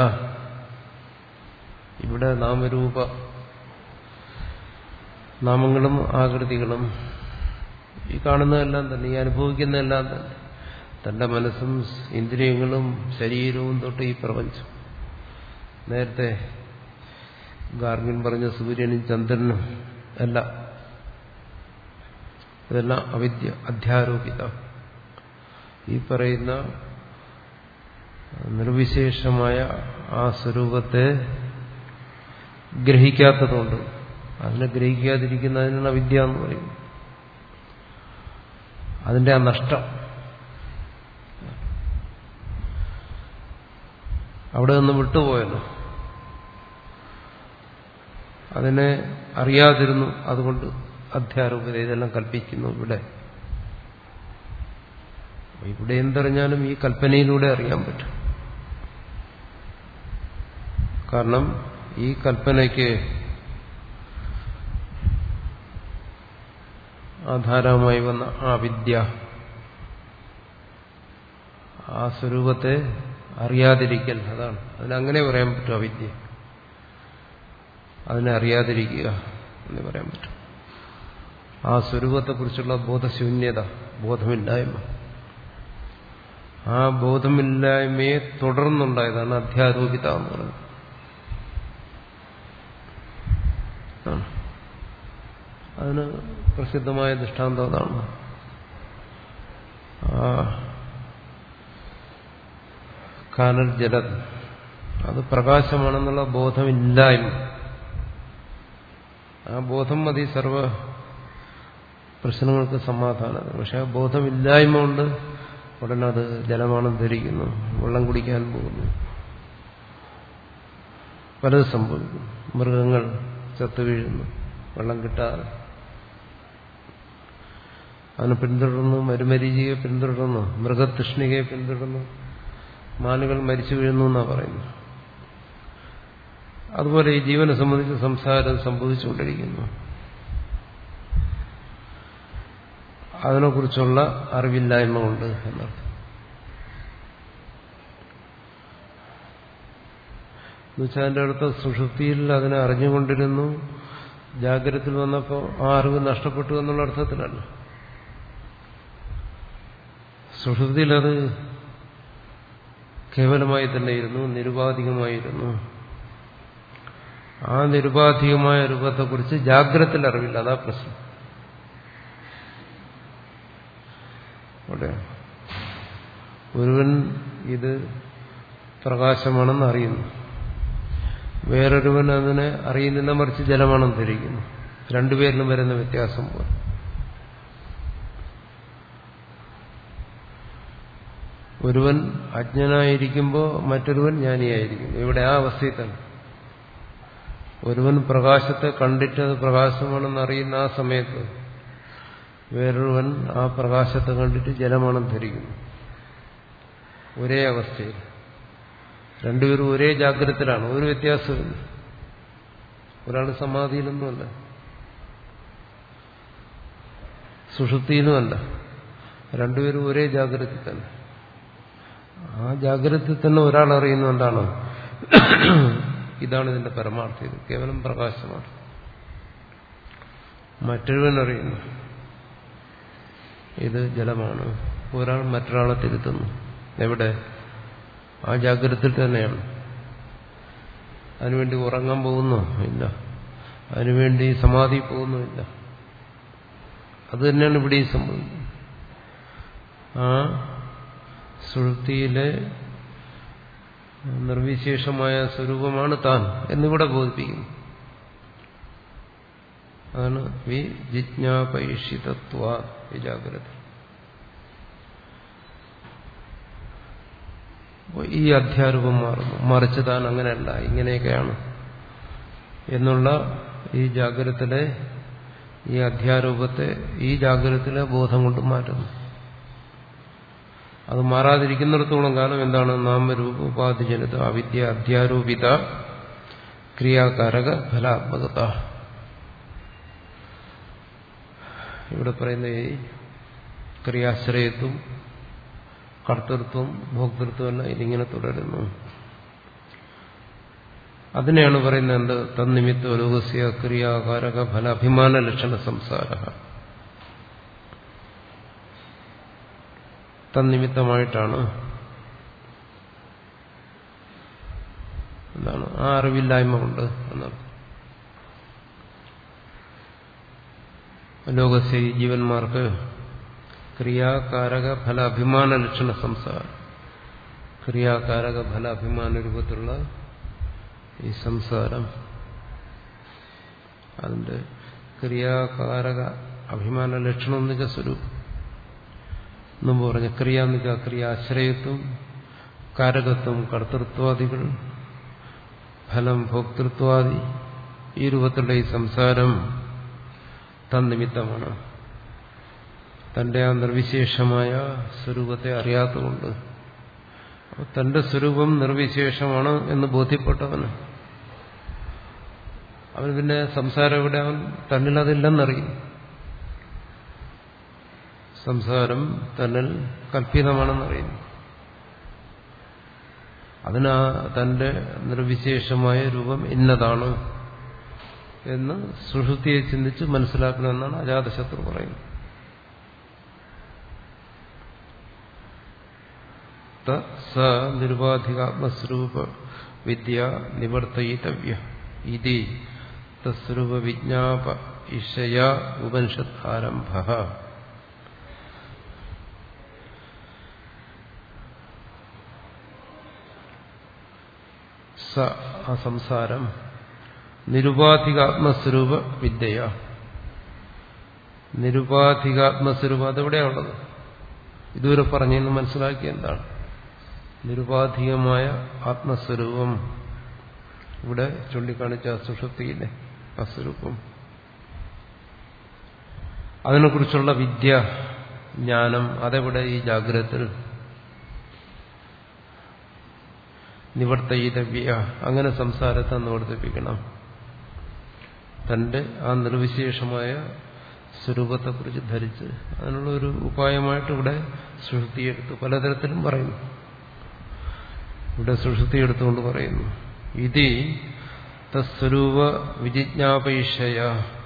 ഇവിടെ നാമരൂപ നാമങ്ങളും ആകൃതികളും ഈ കാണുന്നതെല്ലാം തന്നെ ഈ അനുഭവിക്കുന്നതെല്ലാം തന്നെ തന്റെ മനസ്സും ഇന്ദ്രിയങ്ങളും ശരീരവും തൊട്ട് ഈ പ്രപഞ്ചം നേരത്തെ ഗാർഗിൻ പറഞ്ഞ സൂര്യനും ചന്ദ്രനും എല്ലാം ഇതെല്ലാം അവിദ്യ അധ്യാരോപിത ഈ പറയുന്ന നിർവിശേഷമായ ആ സ്വരൂപത്തെ ഗ്രഹിക്കാത്തതുകൊണ്ട് അതിനെ ഗ്രഹിക്കാതിരിക്കുന്നതിനാണ് അവിദ്യ എന്ന് പറയുന്നത് അതിന്റെ ആ നഷ്ടം അവിടെ നിന്ന് വിട്ടുപോയല്ലോ അതിനെ അറിയാതിരുന്നു അതുകൊണ്ട് അധ്യാരോപത ഇതെല്ലാം കൽപ്പിക്കുന്നു ഇവിടെ ഇവിടെ എന്തറിഞ്ഞാലും ഈ കൽപ്പനയിലൂടെ അറിയാൻ പറ്റും കാരണം ഈ കൽപ്പനയ്ക്ക് ആധാരമായി വന്ന ആ വിദ്യ ആ സ്വരൂപത്തെ അറിയാതിരിക്കൽ അതാണ് അതിനങ്ങനെ പറയാൻ പറ്റും അവിദ്യ അതിനെ അറിയാതിരിക്കുക എന്ന് പറയാൻ പറ്റും ആ സ്വരൂപത്തെക്കുറിച്ചുള്ള ബോധശൂന്യത ബോധമില്ലായ്മ ആ ബോധമില്ലായ്മയെ തുടർന്നുണ്ടായതാണ് അധ്യാരോപിത എന്ന് പറയുന്നത് അതിന് പ്രസിദ്ധമായ ദൃഷ്ടാന്തം അതാണ് കാനൽ ജല അത് പ്രകാശമാണെന്നുള്ള ബോധമില്ലായ്മ ആ ബോധം മതി സർവ പ്രശ്നങ്ങൾക്ക് സമാധാനം പക്ഷെ ആ ബോധമില്ലായ്മ കൊണ്ട് ഉടനെ അത് ജലമാണെന്ന് ധരിക്കുന്നു വെള്ളം കുടിക്കാൻ പോകുന്നു പലത് സംഭവിക്കുന്നു മൃഗങ്ങൾ ചത്തു വീഴുന്നു വെള്ളം കിട്ടാതെ അതിനെ പിന്തുടർന്നു മരുമരീചിയെ പിന്തുടർന്നു മൃഗതൃഷ്ണികയെ പിന്തുടർന്നു മാനുകൾ മരിച്ചു വീഴുന്നു എന്നാണ് പറയുന്നത് അതുപോലെ ഈ ജീവനെ സംബന്ധിച്ച് സംസാരം സംഭവിച്ചുകൊണ്ടിരിക്കുന്നു അതിനെക്കുറിച്ചുള്ള അറിവില്ലായ്മ കൊണ്ട് എന്നർത്ഥം എന്നുവെച്ചാൽ അതിൻ്റെ അടുത്ത സുഷുപ്തിയിൽ അതിനെ അറിഞ്ഞുകൊണ്ടിരുന്നു ജാഗ്രതത്തിൽ വന്നപ്പോൾ ആ അറിവ് നഷ്ടപ്പെട്ടു എന്നുള്ള അർത്ഥത്തിലല്ല സുഷുപ്തിയിൽ അത് കേവലമായി തന്നെ ഇരുന്നു നിരുപാധികമായിരുന്നു ആ നിരുപാധികമായ രൂപത്തെക്കുറിച്ച് ജാഗ്രതത്തിൽ അറിവില്ല അതാ പ്രശ്നം അവിടെ ഒരുവൻ ഇത് പ്രകാശമാണെന്ന് അറിയുന്നു വേറൊരുവൻ അതിനെ അറിയുന്നില്ല മറിച്ച് ജലമാണെന്ന് ധരിക്കുന്നു രണ്ടുപേരിലും വരുന്ന വ്യത്യാസം പോലെ ഒരുവൻ അജ്ഞനായിരിക്കുമ്പോൾ മറ്റൊരുവൻ ജ്ഞാനിയായിരിക്കുന്നു ഇവിടെ ആ അവസ്ഥയിൽ തന്നെ ഒരുവൻ പ്രകാശത്തെ കണ്ടിട്ട് അത് പ്രകാശമാണെന്ന് അറിയുന്ന ആ സമയത്ത് വേറൊരുവൻ ആ പ്രകാശത്തെ കണ്ടിട്ട് ജലമാണെന്ന് ധരിക്കുന്നു ഒരേ അവസ്ഥയിൽ രണ്ടുപേരും ഒരേ ജാഗ്രതത്തിലാണ് ഒരു വ്യത്യാസമില്ല ഒരാൾ സമാധിയിലൊന്നുമല്ല സുഷുപ്തിയിലുമല്ല രണ്ടുപേരും ഒരേ ജാഗ്രതയിൽ തന്നെ ആ ജാഗ്രതയിൽ തന്നെ ഒരാൾ അറിയുന്നു എന്താണ് ഇതാണ് ഇതിന്റെ പരമാർത്ഥം ഇത് കേവലം പ്രകാശമാണ് മറ്റൊരുവൻ അറിയുന്നു ഇത് ജലമാണ് ഒരാൾ മറ്റൊരാളെ തിരുത്തുന്നു എവിടെ ആ ജാഗ്രതയിൽ തന്നെയാണ് അതിനുവേണ്ടി ഉറങ്ങാൻ പോകുന്നു ഇല്ല അതിനുവേണ്ടി സമാധി പോകുന്നുമില്ല അത് തന്നെയാണ് ഇവിടെ സംഭവിക്കുന്നത് ആ സുഹൃത്തിയിലെ നിർവിശേഷമായ സ്വരൂപമാണ് താൻ എന്നിവിടെ ബോധിപ്പിക്കുന്നു അതാണ് വി ജിജ്ഞാപൈഷിതത്വ വിജാഗ്രത ഈ അധ്യാരൂപം മാറുന്നു മറിച്ച് താൻ അങ്ങനെയല്ല ഇങ്ങനെയൊക്കെയാണ് എന്നുള്ള ഈ ജാഗ്രതത്തിലെ ഈ അധ്യാരൂപത്തെ ഈ ജാഗ്രതത്തിലെ ബോധം കൊണ്ട് മാറ്റുന്നു അത് മാറാതിരിക്കുന്നിടത്തോളം കാലം എന്താണ് നാമരൂപ ഉപാധിജനിത അവിദ്യ അധ്യാരൂപിത ക്രിയാകാരക ഫലാത്മകത ഇവിടെ പറയുന്ന ഈ ക്രിയാശ്രയത്വം കർത്തൃത്വം ഭോക്തൃത്വം എല്ലാം ഇതിങ്ങനെ തുടരുന്നു അതിനെയാണ് പറയുന്നത് എന്ത് തന്നിമിത്ത ലോകസ്യ ക്രിയാകാരക ഫല അഭിമാന ലക്ഷണ സംസാര തന്നിമിത്തമായിട്ടാണ് എന്താണ് ആ അറിവില്ലായ്മ കൊണ്ട് എന്നർത്ഥം ലോകസ്യ ഈ ജീവന്മാർക്ക് ക്രിയാകാരക ഫല അഭിമാന ലക്ഷണ സംസാരം ക്രിയാകാരക ഫല അഭിമാന രൂപത്തിലുള്ള ഈ സംസാരം അതിന്റെ ക്രിയാകാരക അഭിമാന ലക്ഷണം എന്ന് വെച്ചാൽ സ്വരൂപം മുമ്പ് പറഞ്ഞ ക്രിയ എന്ന് വെച്ചാൽ ക്രിയാശ്രയത്വം കാരകത്വം കർത്തൃത്വാദികൾ ഫലം ഭോക്തൃത്വാദി ഈ രൂപത്തിലുള്ള ഈ സംസാരം തന്നിമിത്തമാണ് തന്റെ ആ നിർവിശേഷമായ സ്വരൂപത്തെ അറിയാത്തതുകൊണ്ട് തന്റെ സ്വരൂപം നിർവിശേഷമാണ് എന്ന് ബോധ്യപ്പെട്ടവന് അവൻ പിന്നെ സംസാരം ഇവിടെ അവൻ തന്നിൽ അതില്ലെന്നറിയും സംസാരം തന്നിൽ കൽപ്പിതമാണെന്നറിയുന്നു അതിന് തന്റെ നിർവിശേഷമായ രൂപം ഇന്നതാണ് എന്ന് സുഷുതിയെ ചിന്തിച്ച് മനസ്സിലാക്കണമെന്നാണ് അജാതശത്രു പറയുന്നത് സ നിരുപാധികാത്മസ്വരൂപ വിദ്യ നിവർത്തയിതവ്യ ഇതി തസ്വരൂപ വിജ്ഞാപ ഇഷയ ഉപനിഷത് ആരംഭ സ ആ സംസാരം നിരുപാധികാത്മസ്വരൂപ വിദ്യ നിരുപാധികാത്മസ്വരൂപം അതെവിടെയാണുള്ളത് ഇതുവരെ പറഞ്ഞെന്ന് മനസ്സിലാക്കിയ എന്താണ് നിരുപാധികമായ ആത്മസ്വരൂപം ഇവിടെ ചൂണ്ടിക്കാണിച്ച സുഷുപ്തിയിലെ ആ സ്വരൂപം അതിനെക്കുറിച്ചുള്ള വിദ്യ ജ്ഞാനം അതെവിടെ ഈ ജാഗ്രതത്തിൽ നിവർത്തയിതവ്യ അങ്ങനെ സംസാരത്തെ നിവർത്തിപ്പിക്കണം തന്റെ ആ നിർവിശേഷമായ സ്വരൂപത്തെക്കുറിച്ച് ധരിച്ച് അതിനുള്ള ഒരു ഉപായമായിട്ട് ഇവിടെ സുഷുതിയെടുത്ത് പലതരത്തിലും പറയുന്നു ഇവിടെ സുഷുതിയെടുത്തുകൊണ്ട് പറയുന്നു ഇതി തസ്വരൂപ വിജിജ്ഞാപേക്ഷയ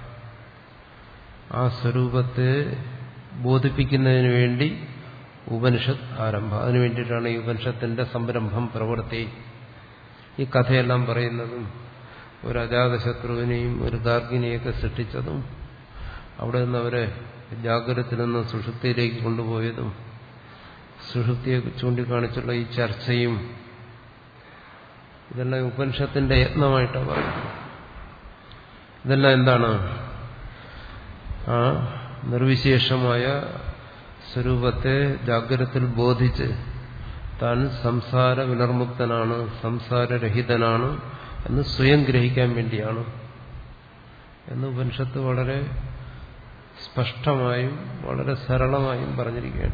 ആ സ്വരൂപത്തെ ബോധിപ്പിക്കുന്നതിന് വേണ്ടി ഉപനിഷത്ത് ആരംഭം അതിനു വേണ്ടിയിട്ടാണ് ഈ ഉപനിഷത്തിന്റെ സംരംഭം പ്രവൃത്തി ഈ കഥയെല്ലാം പറയുന്നതും ഒരു അജാതശത്രുവിനെയും ഒരു ഗാർഗിനെയൊക്കെ സൃഷ്ടിച്ചതും അവിടെ നിന്ന് അവരെ ജാഗ്രതത്തിൽ നിന്ന് സുഷുപ്തിയിലേക്ക് കൊണ്ടുപോയതും സുഷുപ്തിയെ ചൂണ്ടിക്കാണിച്ചുള്ള ഈ ചർച്ചയും ഇതെല്ലാം ഉപനിഷത്തിന്റെ യത്നമായിട്ടാണ് പറയുന്നത് ഇതെല്ലാം എന്താണ് ആ നിർവിശേഷമായ സ്വരൂപത്തെ ജാഗ്രതത്തിൽ ബോധിച്ച് താൻ സംസാര വിനർമുക്തനാണ് സംസാരരഹിതനാണ് എന്ന് സ്വയം ഗ്രഹിക്കാൻ വേണ്ടിയാണ് എന്ന് ഉപനിഷത്ത് വളരെ സ്പഷ്ടമായും വളരെ സരളമായും പറഞ്ഞിരിക്കുകയാണ്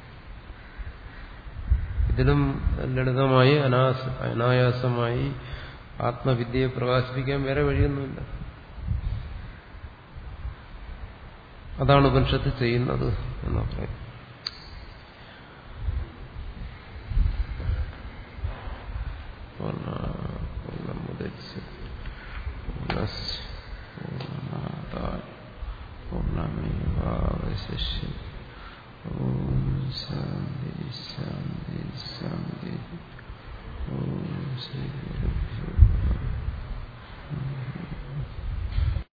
ഇതിലും ലളിതമായി അനാസ അനായാസമായി ആത്മവിദ്യയെ പ്രകാശിപ്പിക്കാൻ വേറെ വഴിയൊന്നുമില്ല അതാണ് ഉപനിഷത്ത് ചെയ്യുന്നത് എന്നാ പറയും പൂർണ്ണമേവാവശിഷ്യം ഓം ശാന്തി ശാന്തി ശാന്തി ഓം ശ്രീ